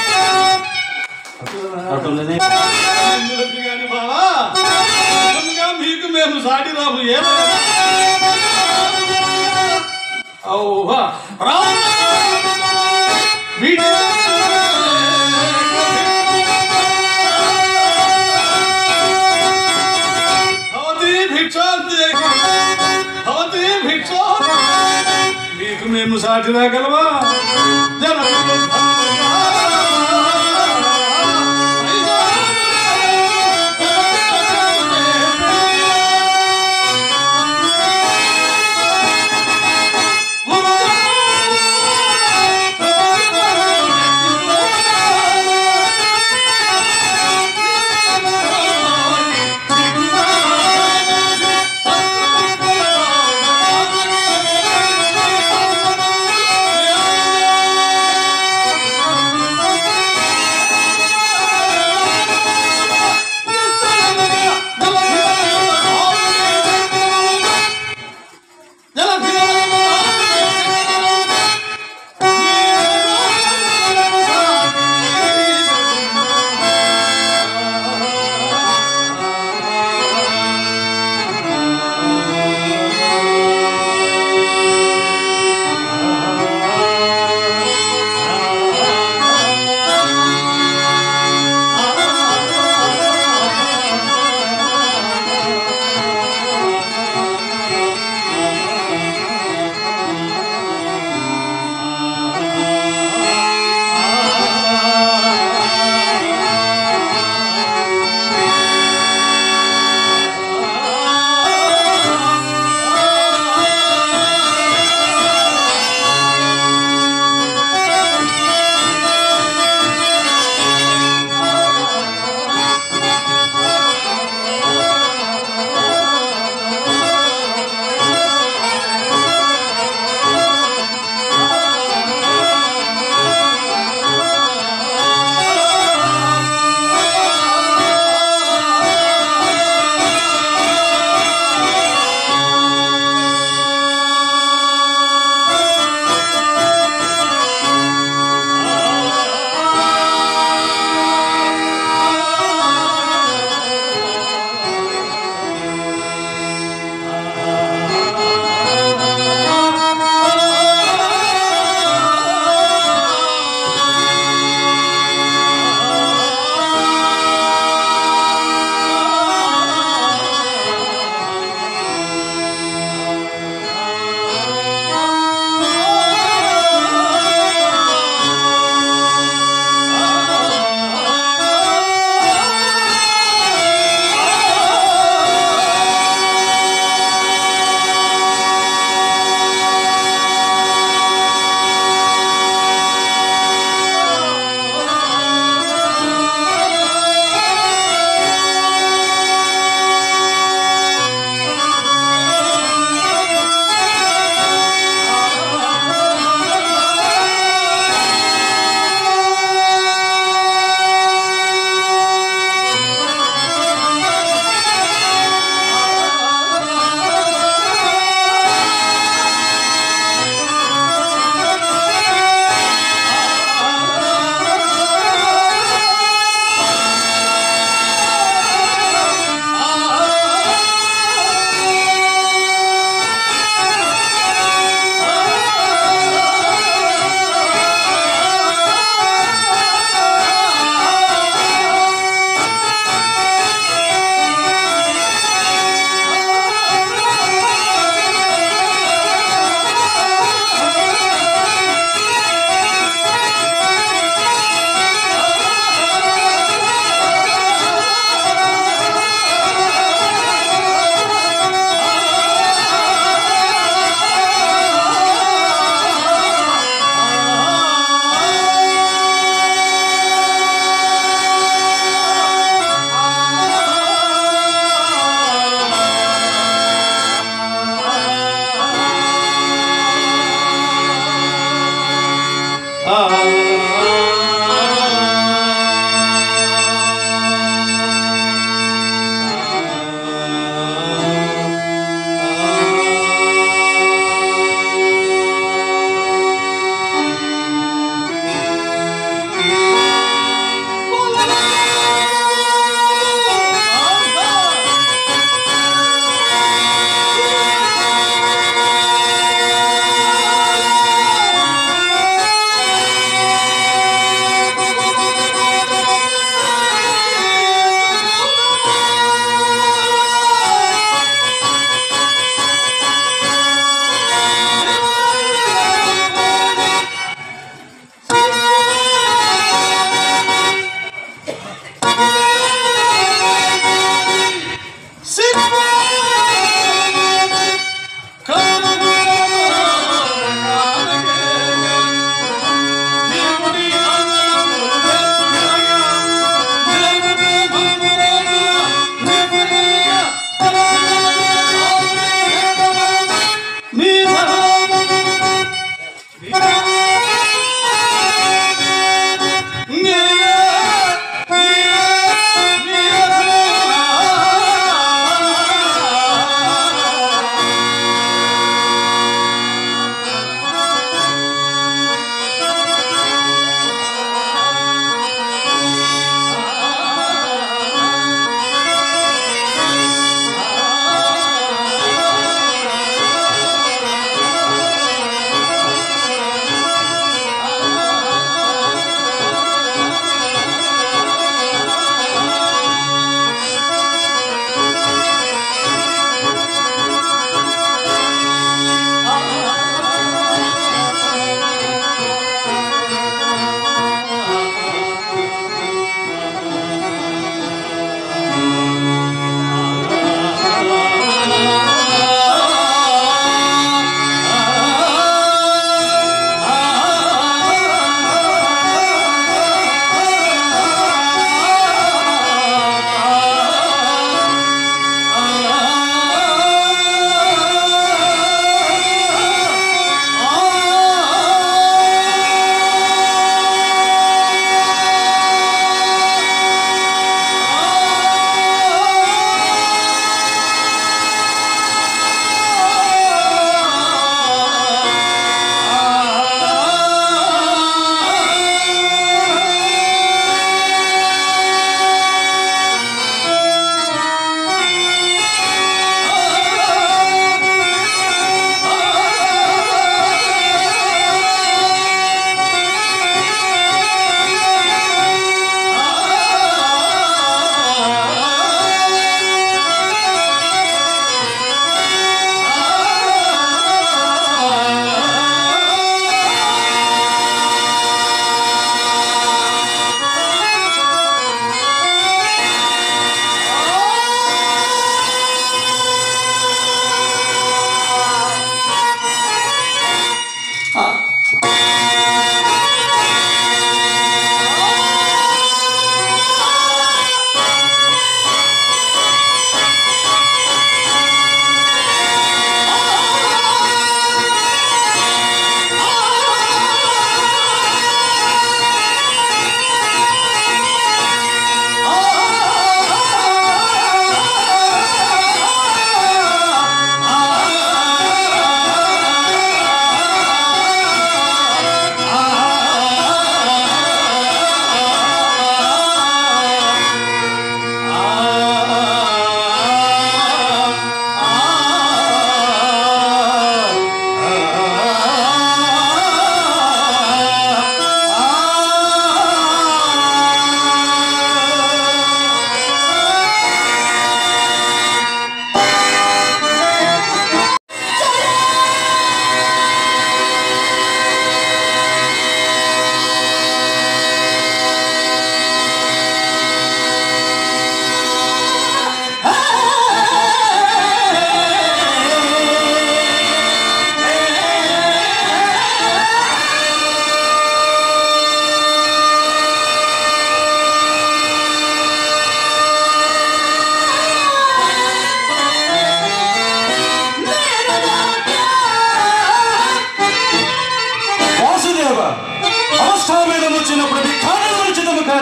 అటులనే ఎందుకు గాని బావా నిజంగా మీకు మేము సాటి రాము ఏమయ్యా ఔహా రా వీడి భవతి భిక్షాంతి భవతి భిక్షా మీకు మేము సాటి రాగలవా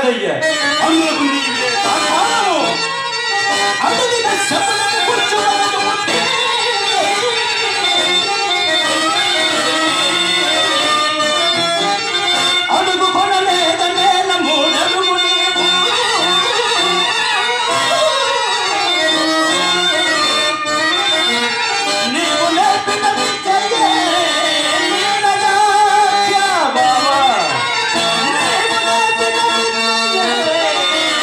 కదయ్యా అందులకు నీవే కారణము అడవిన శబలకు కూర్చోవలసి ఉంటే అడుగు కొనలేద నేల మూడడుగు నీవు నీవు నేర్పిన విద్యయే నీలగాత్య బావా. నీవు నేర్పిన విద్యయే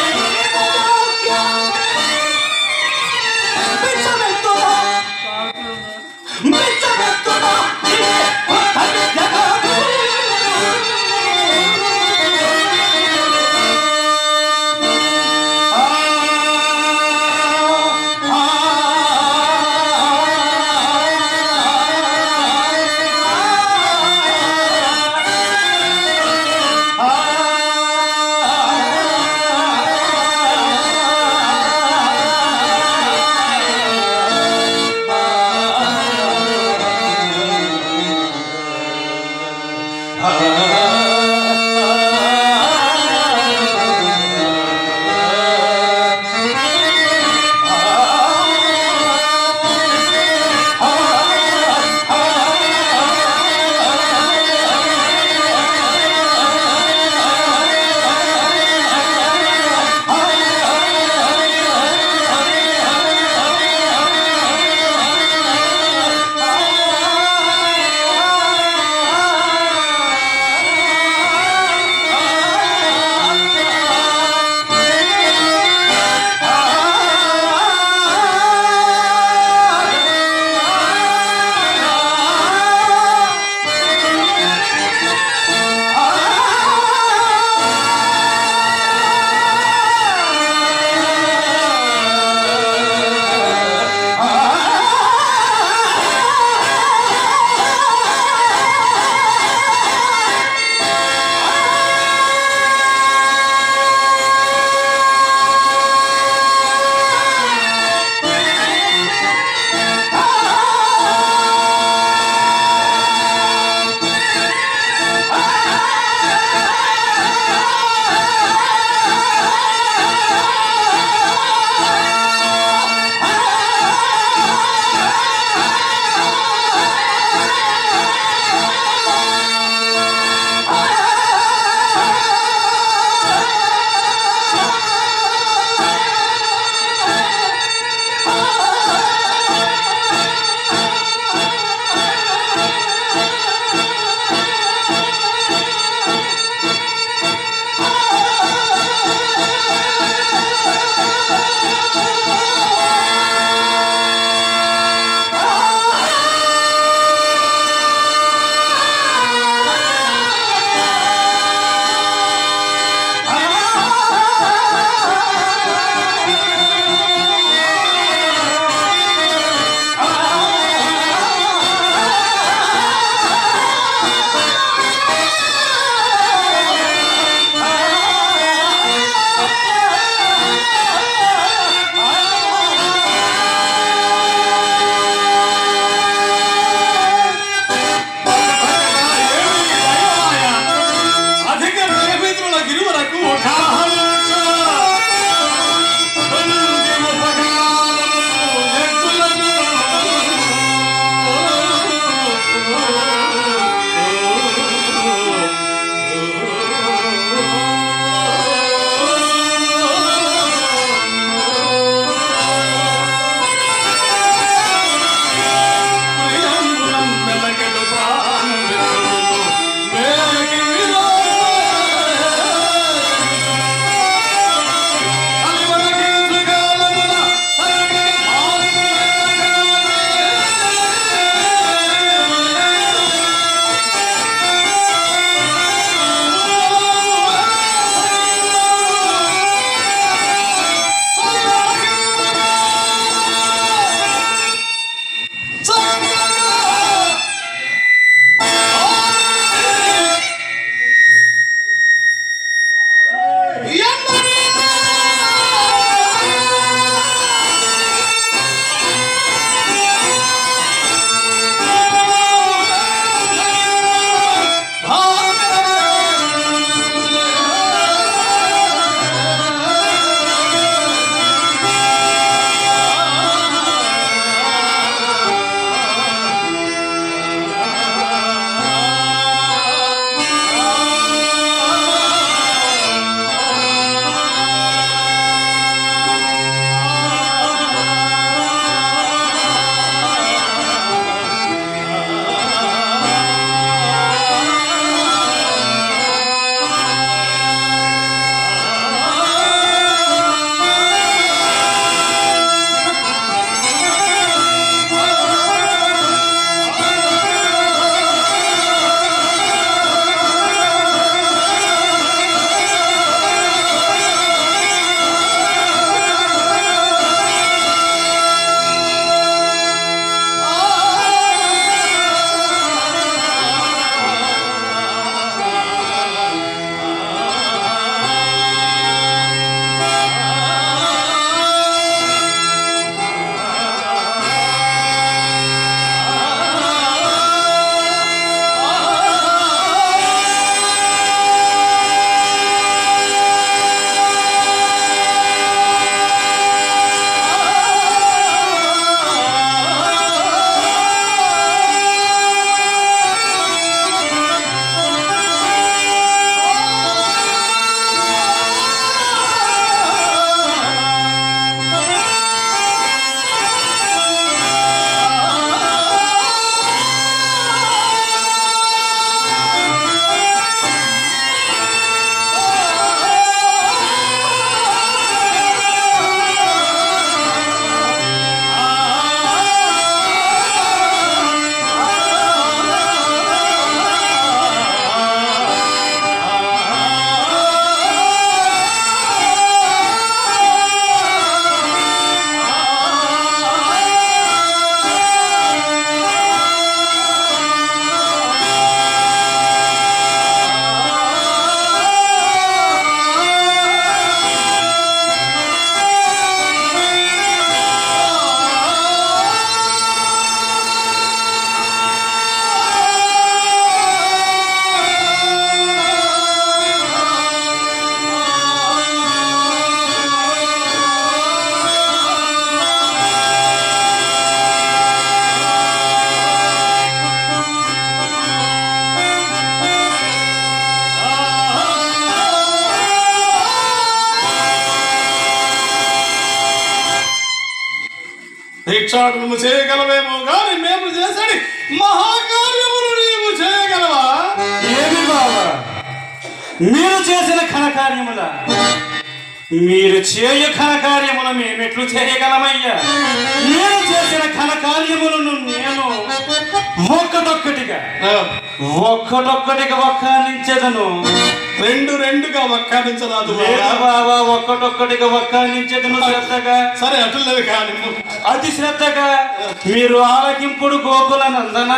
భిక్షాటనము చేయగలవేమో గాని మేము చేసడి మహాకార్యములు నీవు చేయగలవా ఏమి బావా మీరు చేసిన ఘనకార్యముల మీరు చేయు ఘనకార్యముల మేమెట్లు చేయగలమయ్యా మీరు చేసిన ఘనకార్యములను నేను ఒక్కటొక్కటిగా ఒక్కటొక్కటిగా ఒక్కానించెదను రెండు రెండుగా వక్కాడించరాదు లేదు బావా. బావా ఒక్కటొక్కటిగా ఒక్కానించెదను శ్రద్ధగా సరే అటులేదు కానీ అతి శ్రద్ధగా మీరు ఆలకింపుడు గోకుల నందన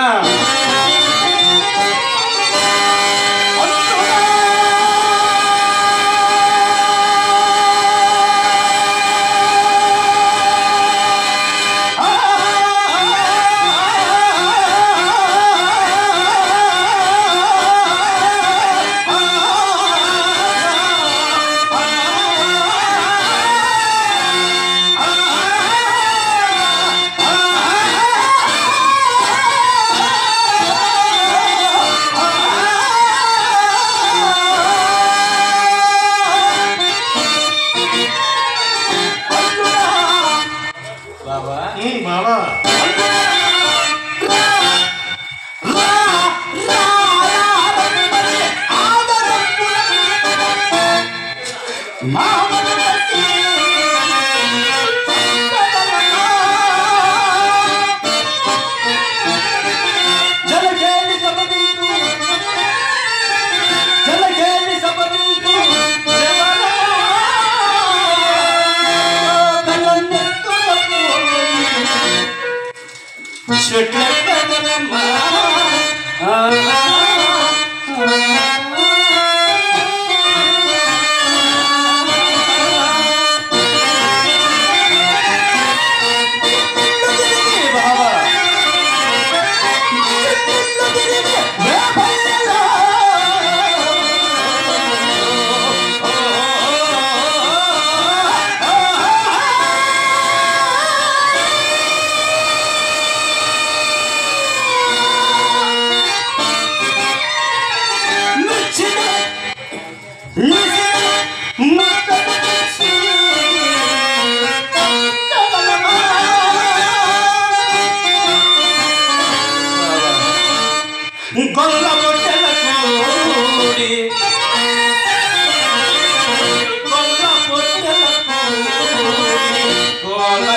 బాబా బావా జలకేలి సబదీపు జలకేలి సబదీపు చెట్ల బాబా గొల్ల పొట్టెల కూడి గొల్ల పొట్టెల కూడి గొల్ల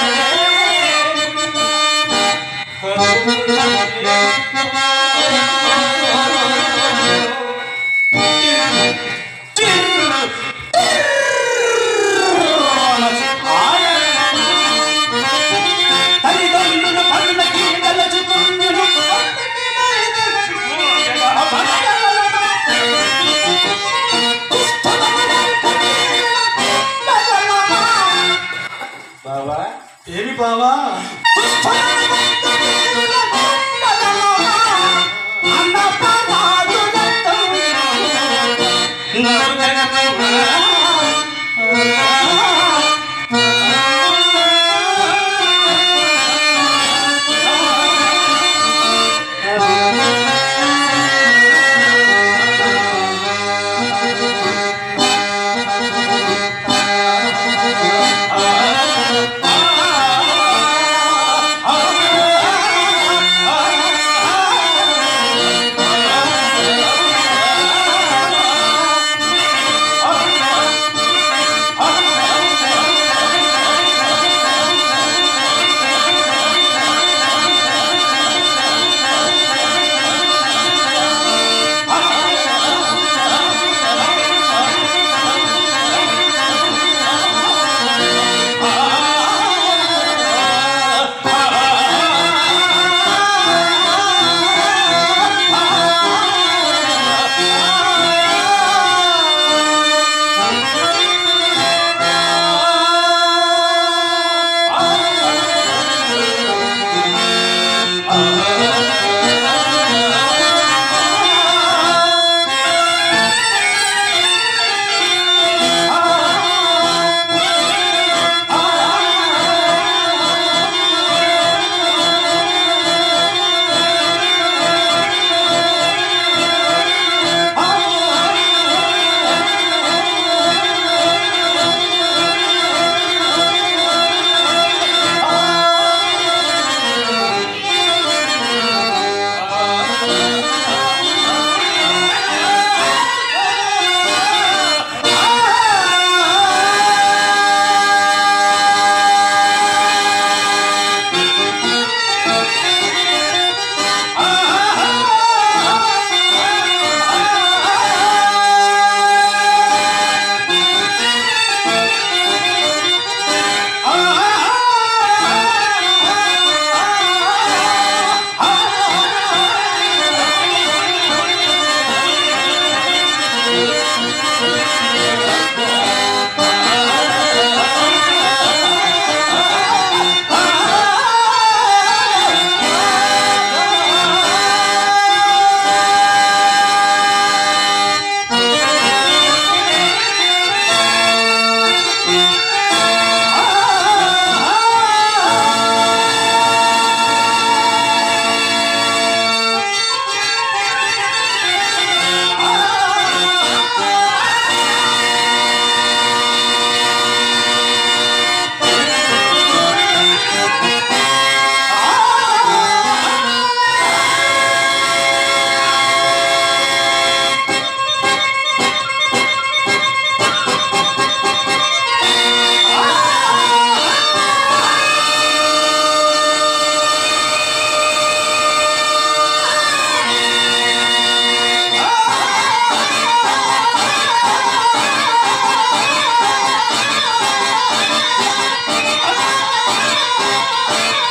తల్లిదండ్రుల పండుగ కీడలచుకుందును బాబా ఏమి బావా ఆ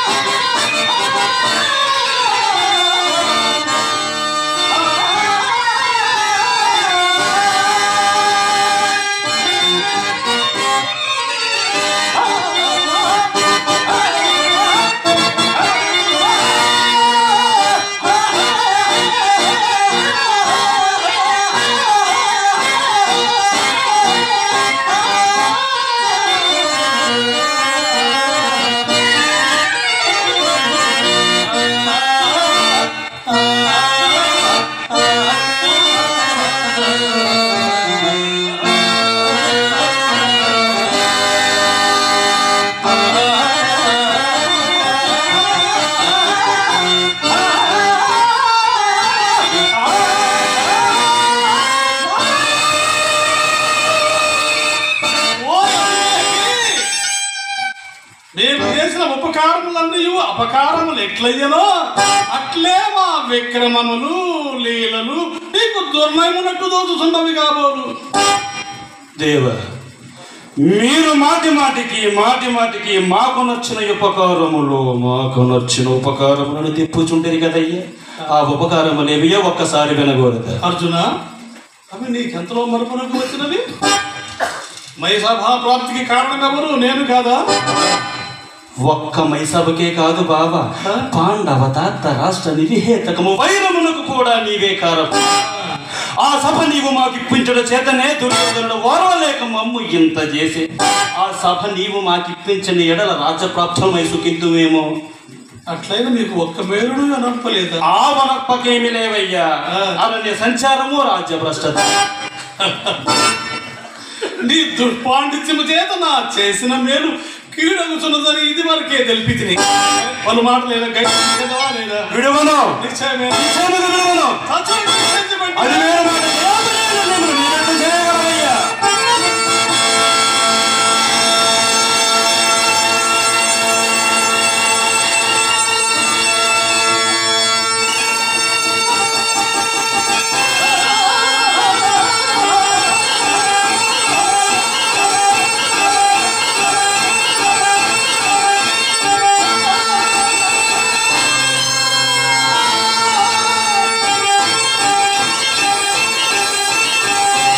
మేము చేసిన ఉపకారములన్నీ అపకారములు ఎట్లయ్యనో అట్లే మా విక్రమములు లీలలు నీకు దుర్నయమునట్టు దోచుతున్నవి కాబోలు దేవ మీరు మాటి మాటికి మాటి మాటికి మాకు నచ్చిన ఉపకారములు మాకు నచ్చిన ఉపకారములను తిప్పుచుండేది కదయ్యా ఆ ఉపకారములేవియో ఒక్కసారి వినకూడదు అర్జున అవి నీకెంతలో మరపునకు వచ్చినవి మైసభా ప్రాప్తికి కారణం ఎవరు నేను కాదా ఒక్క మైసభకే కాదు బాబా పాండవ తాత రాష్ట్ర నివిహేతకము వైరమునకు కూడా నీవే కారం ఆ సభ నీవు మాకు ఇప్పించడం చేతనే దుర్యోధనుడు ఓర్వలేక మమ్ము ఇంత చేసి ఆ సభ నీవు మాకిప్పించని ఎడల రాజ్యప్రాప్తమై సుఖిద్దుమేమో అట్లయినా మీకు ఒక్క మేలుడు అనర్పలేదా ఆ వనప్పకేమి లేవయ్యా అరణ్య సంచారము రాజ్య భ్రష్టత నీ దుర్పాండిత్యము చేత నా చేసిన మేలు కీడగుచున్నదని ఇది వరకే తెలిపి తిని పలు మాటలు ఏదో గట్టి చదవా లేదా విడువను నిశ్చయమే నిశ్చయముగా విడువను సత్యం నిశ్చయించబడి- అది వేరే మాట. లోపలే నన్ను నీవెట్లు చేయగలవయ్యా? ఆ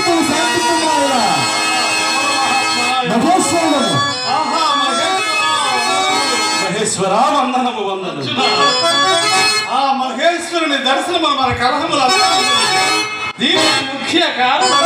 త్రిమూర్తులు శాంతికుమారుడా మహేశ్వరుడు ఆహా మహేశ్వర మహేశ్వర వందనము వందనము ఆ మహేశ్వరుని దర్శనం మన కలహముల దీనికి ముఖ్య కారణం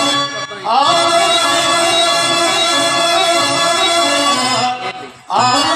ఆ